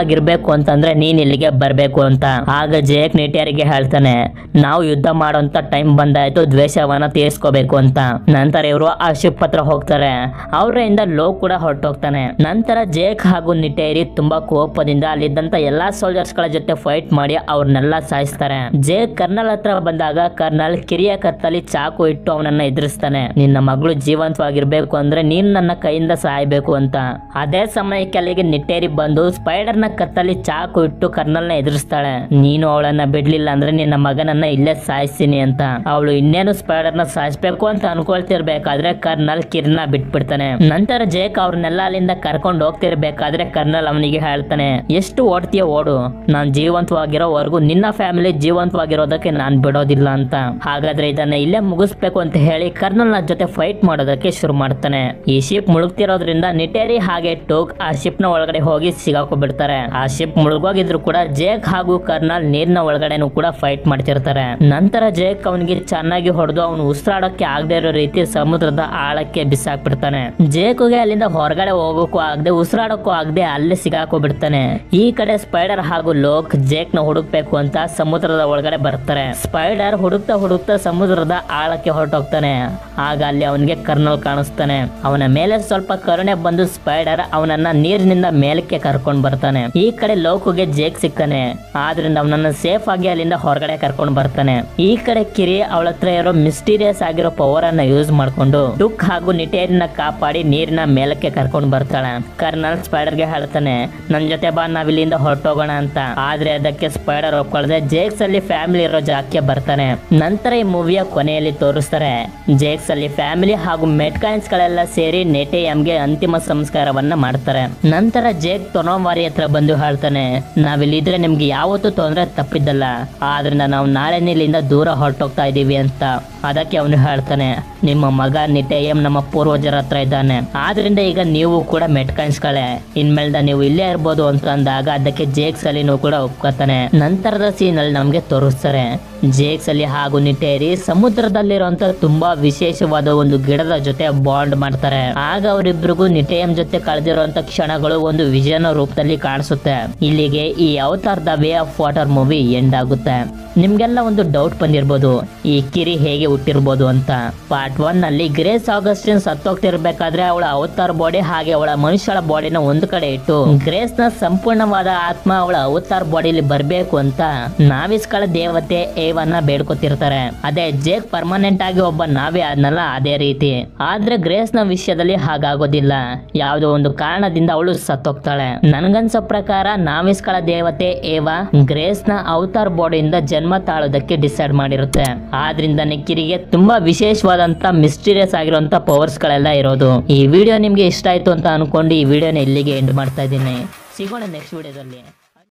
ಅಂತಂದ್ರೆ ನೀನ್ ಇಲ್ಲಿಗೆ ಬರ್ಬೇಕು ಅಂತ ಆಗ ಜೇಕ್ ನೆಟಿಯರಿಗೆ ಹೇಳ್ತಾನೆ ನಾವು ಯುದ್ಧ ಮಾಡೋಂತ ಟೈಮ್ ಬಂದಾಯ್ತು ದ್ವೇಷವನ್ನ ತೀರಿಸ್ಕೋಬೇಕು ಅಂತ ನಂತರ ಇವರು ಆ ಶಿಪ್ ಹತ್ರ ಹೋಗ್ತಾರೆ ಅವರಿಂದ ಲೋ ಕೂಡ ಹೊರಟೋಗ್ತಾನೆ ನಂತರ ಜೇಕ್ ಹಾಗೂ ನಿಟೇರಿ ತುಂಬಾ ಕೋಪದಿಂದ ಅಲ್ಲಿದ್ದಂತ ಎಲ್ಲಾ ಸೋಲ್ಜರ್ಸ್ ಗಳ ಜೊತೆ ಫೈಟ್ ಮಾಡಿ ಅವ್ರನ್ನೆಲ್ಲ ಸಾಯಿಸ್ತಾರೆ ಜೇಕ್ ಕರ್ನಲ್ ಹತ್ರ ಬಂದಾಗ ಕರ್ನಲ್ ಕಿರಿಯ ಕತ್ತಲ್ಲಿ ಚಾಕು ಇಟ್ಟು ಅವನನ್ನ ಎದುರಿಸ್ತಾನೆ ನಿನ್ನ ಮಗಳು ಜೀವಂತವಾಗಿರ್ಬೇಕು ಅಂದ್ರೆ ನೀನ್ ನನ್ನ ಕೈಯಿಂದ ಸಾಯ್ಬೇಕು ಅಂತ ಅದೇ ಸಮಯಕ್ಕೆ ಅಲ್ಲಿಗೆ ನಿಟ್ಟೇರಿ ಬಂದು ಸ್ಪೈಡರ್ ನ ಕತ್ತಲ್ಲಿ ಚಾಕು ಇಟ್ಟು ಕರ್ನಲ್ ನ ಎದುರಿಸ್ತಾಳೆ ನೀನು ಅವಳನ್ನ ಬಿಡ್ಲಿಲ್ಲ ಅಂದ್ರೆ ನಿನ್ನ ಮಗನನ್ನ ಇಲ್ಲೇ ಸಾಯಿಸ್ತೀನಿ ಅಂತ ಅವಳು ಇನ್ನೇನು ಸ್ಪೈಡರ್ ನ ಸಾಯಿಸ್ಬೇಕು ಅಂತ ಅನ್ಕೊಳ್ತಿರ್ಬೇಕಾದ್ರೆ ಕರ್ನಲ್ ಕಿರ್ನ ಬಿಟ್ಬಿಡ್ತಾನೆ ನಂತರ ಜೇಕ್ ಅವ್ರನ್ನೆಲ್ಲ ಅಲ್ಲಿಂದ ಕರ್ಕೊಂಡು ಹೋಗ್ತಿರ್ಬೇಕಾದ್ರೆ ಕರ್ನಲ್ ಅವನಿಗೆ ಹೇಳ್ತಾನೆ ಎಷ್ಟು ಓಡ್ತೀಯ ಓಡು ನಾನ್ ಜೀವಂತವಾಗಿರೋವರೆಗೂ ನಿನ್ನ ಫ್ಯಾಮಿಲಿ ಜೀವಂತವಾಗಿರೋದಕ್ಕೆ ನಾನ್ ಬಿಡೋದಿಲ್ಲ ಅಂತ ಹಾಗಾದ್ರೆ ಇದನ್ನ ಇಲ್ಲೇ ಮುಗಿಸ್ಬೇಕು ಅಂತ ಹೇಳಿ ಕರ್ನಲ್ ನ ಜೊತೆ ಫೈಟ್ ಮಾಡೋದಕ್ಕೆ ಶುರು ಮಾಡ್ತಾನೆ ಈ ಶಿಪ್ ಮುಳುಗ್ತಿರೋದ್ರಿಂದ ನಿಟೇರಿ ಹಾಗೆ ಟೋಕ್ ಆ ಶಿಪ್ ನ ಒಳಗಡೆ ಹೋಗಿ ಸಿಗಾಕೊಂಡ್ಬಿಡ್ತಾರೆ ಆ ಶಿಪ್ ಮುಳುಗೋಗಿದ್ರು ಕೂಡ ಜೇಕ್ ಹಾಗೂ ಕರ್ನಲ್ ನೀರಿನ ಒಳಗಡೆನೂ ಕೂಡ ಫೈಟ್ ಮಾಡ್ತಿರ್ತಾರೆ ನಂತರ ಜೇಕ್ ಅವನಿಗೆ ಚೆನ್ನಾಗಿ ಹೊಡೆದು ಅವನು ಉಸಿರಾಡೋಕೆ ಆಗದೆ ಇರೋ ರೀತಿ ಸಮುದ್ರದ ಆಳಕ್ಕೆ ಬಿಸಾಕ್ಬಿಡ್ತಾನೆ ಜೇಕ್ಗೆ ಅಲ್ಲಿಂದ ಹೊರಗಡೆ ಹೋಗೋಕ್ಕೂ ಆಗದೆ ಉಸಿರಾಡೋಕ್ಕೂ ಆಗದೆ ಅಲ್ಲೇ ಸಿಗಾಕೋಬಿಡ್ತಾನೆ ಈ ಕಡೆ ಸ್ಪೈಡರ್ ಹಾಗೂ ಲೋಕ್ ಜೇಕ್ ನ ಹುಡುಕ್ಬೇಕು ಅಂತ ಸಮುದ್ರದ ಒಳಗಡೆ ಬರ್ತಾರೆ ಸ್ಪೈಡರ್ ಹುಡುಕ್ತಾ ಹುಡುಕ್ತಾ ಸಮುದ್ರದ ಆಳಕ್ಕೆ ಹೊರಟೋಗ್ತಾನೆ ಆಗ ಅಲ್ಲಿ ಅವನಿಗೆ ಕರ್ನಲ್ ಕಾಣಿಸ್ತಾನೆ ಅವನ ಮೇಲೆ ಸ್ವಲ್ಪ ಕರುಣೆ ಬಂದು ಸ್ಪೈಡರ್ ಅವನನ್ನ ನೀರಿನಿಂದ ಮೇಲಕ್ಕೆ ಕರ್ಕೊಂಡ್ ಬರ್ತಾನೆ ಈ ಕಡೆ ಲೋಕುಗೆ ಜೇಕ್ ಸಿಗ್ತಾನೆ ಆದ್ರಿಂದ ಅವನನ್ನ ಸೇಫ್ ಆಗಿ ಅಲ್ಲಿಂದ ಹೊರಗಡೆ ಕರ್ಕೊಂಡ್ ಬರ್ತಾನೆ ಈ ಕಡೆ ಕಿರಿ ಅವಳ ಹತ್ರ ಇರೋ ಮಿಸ್ಟೀರಿಯಸ್ ಆಗಿರೋ ಪವರ್ ಅನ್ನ ಯೂಸ್ ಮಾಡ್ಕೊಂಡು ಟುಕ್ ಹಾಗೂ ನಿಟೇರಿನ ಕಾಪಾಡಿ ನೀರಿನ ಮೇಲಕ್ಕೆ ಕರ್ಕೊಂಡ್ ಬರ್ತಾಳೆ ಕರ್ನಲ್ ಸ್ಪೈಡರ್ ಗೆ ಹೇಳ್ತಾನೆ ನನ್ ಜೊತೆ ಬಾ ನಾವ್ ಇಲ್ಲಿಂದ ಹೊರಟೋಗೋಣ ಅಂತ ಆದ್ರೆ ಅದಕ್ಕೆ ಸ್ಪೈಡರ್ ಒಪ್ಕೊಳ್ದೆ ಜೇಕ್ಸ್ ಅಲ್ಲಿ ಫ್ಯಾಮಿಲಿ ಇರೋ ಜಾಗಕ್ಕೆ ಬರ್ತಾನೆ ನಂತರ ಈ ಮೂವಿಯ ಕೊನೆಯಲ್ಲಿ ತೋರಿಸ್ತಾರೆ ಜೇಕ್ಸ್ ಅಲ್ಲಿ ಫ್ಯಾಮಿಲಿ ಹಾಗೂ ಮೆಟ್ಕಾಯಿನ್ಸ್ ಗಳೆಲ್ಲ ಸೇರಿ ನೆಟೆ ಎಂಗೆ ಅಂತಿಮ ಸಂಸ್ಕಾರವನ್ನ ಮಾಡ್ತಾರೆ ನಂತರ ಜೇಕ್ ತೊನೋವಾರಿ ಹತ್ರ ಬಂದು ಹೇಳ್ತಾನೆ ನಾವಿಲ್ಲಿದ್ರೆ ನಿಮ್ಗೆ ಯಾವತ್ತೂ ತೊಂದ್ರೆ ತಪ್ಪಿದ್ದಲ್ಲ ಆದ್ರಿಂದ ನಾವು ನಾಳೆನೇ ಇಲ್ಲಿಂದ ದೂರ ಹೊರಟೋಗ್ತಾ ಇದೀವಿ ಅಂತ ಅದಕ್ಕೆ ಅವನು ಹೇಳ್ತಾನೆ ನಿಮ್ಮ ಮಗ ನಿಟೇಯಂ ನಮ್ಮ ಪೂರ್ವಜರ ಹತ್ರ ಇದ್ದಾನೆ ಆದ್ರಿಂದ ಈಗ ನೀವು ಕೂಡ ಮೆಟ್ಕಾಯಿಸ್ಕಳೆ ಇನ್ಮೇಲ್ದ ನೀವು ಇಲ್ಲೇ ಇರ್ಬೋದು ಅಂತ ಅಂದಾಗ ಅದಕ್ಕೆ ಜೇಕ್ಸ್ ಅಲ್ಲಿನೂ ಕೂಡ ಒಪ್ಕೋತಾನೆ ನಂತರದ ಸೀನ್ ಅಲ್ಲಿ ನಮ್ಗೆ ತೋರಿಸ್ತಾರೆ ಜೇಕ್ಸ್ ಅಲ್ಲಿ ಹಾಗೂ ನಿಟೇರಿ ಸಮುದ್ರದಲ್ಲಿರುವಂತ ತುಂಬಾ ವಿಶೇಷವಾದ ಒಂದು ಗಿಡದ ಜೊತೆ ಬಾಂಡ್ ಮಾಡ್ತಾರೆ ಆಗ ಅವರಿಬ್ರಿಗೂ ನಿಟೇಯಂ ಜೊತೆ ಕಳೆದಿರುವಂತ ಕ್ಷಣಗಳು ಒಂದು ವಿಜಯನ ರೂಪದಲ್ಲಿ ಕಾಣಿಸುತ್ತೆ ಇಲ್ಲಿಗೆ ಈ Avatar the way of water movie end ಆಗುತ್ತೆ ನಿಮ್ಗೆಲ್ಲ ಒಂದು ಡೌಟ್ ಬಂದಿರ್ಬೋದು ಈ ಕಿರಿ ಹೇಗೆ ಹುಟ್ಟಿರ್ಬೋದು ಅಂತ ಪಾರ್ಟ್ ಒನ್ ನಲ್ಲಿ ಗ್ರೇಸ್ ಆಗಸ್ಟಿನ್ ಸತ್ತೋಗ್ತಿರ್ಬೇಕಾದ್ರೆ ಅವಳ ಅವತಾರ್ ಬಾಡಿ ಹಾಗೆ ಅವಳ ಮನುಷ್ಯಳ ಬಾಡಿನ ಒಂದು ಕಡೆ ಇಟ್ಟು ಗ್ರೇಸ್ ನ ಸಂಪೂರ್ಣವಾದ ಆತ್ಮ ಅವಳ ಅವತಾರ್ ಬಾಡಿಲಿ ಬರ್ಬೇಕು ಅಂತ ನಾವಿಸ್ಗಳ ದೇವತೆ ಏವನ್ನ ಬೇಡ್ಕೊತಿರ್ತಾರೆ ಅದೇ ಜೇಕ್ ಪರ್ಮನೆಂಟ್ ಆಗಿ ಒಬ್ಬ ನಾವೇ ಆದ್ನಲ್ಲ ಅದೇ ರೀತಿ ಆದ್ರೆ ಗ್ರೇಸ್ ನ ವಿಷಯದಲ್ಲಿ ಹಾಗಾಗೋದಿಲ್ಲ ಯಾವುದೋ ಒಂದು ಕಾರಣದಿಂದ ಅವಳು ಸತ್ತೋಗ್ತಾಳೆ ನನ್ಗನ್ಸೋ ಪ್ರಕಾರ ನಾವಿಸ್ಗಳ ದೇವತೆ ಏವ ಗ್ರೇಸ್ ನ ಅವತಾರ್ ಬಾಡಿಯಿಂದ ಜನ್ಮ ತಾಳೋದಕ್ಕೆ ಡಿಸೈಡ್ ಮಾಡಿರುತ್ತೆ ಆದ್ರಿಂದ ಕಿರಿಗೆ ತುಂಬಾ ವಿಶೇಷವಾದಂತ ಮಿಸ್ಟೀರಿಯಸ್ ಆಗಿರುವಂತ ಪವರ್ಸ್ ಗಳೆಲ್ಲ ಇರೋದು ಈ ವಿಡಿಯೋ ನಿಮ್ಗೆ ಇಷ್ಟ ಆಯ್ತು ಅಂತ ಅನ್ಕೊಂಡು ಈ ವಿಡಿಯೋನ ಇಲ್ಲಿಗೆ ಎಂಡ್ ಮಾಡ್ತಾ ಇದ್ದೀನಿ ಸಿಗೋಣ ನೆಕ್ಸ್ಟ್ ವಿಡಿಯೋದಲ್ಲಿ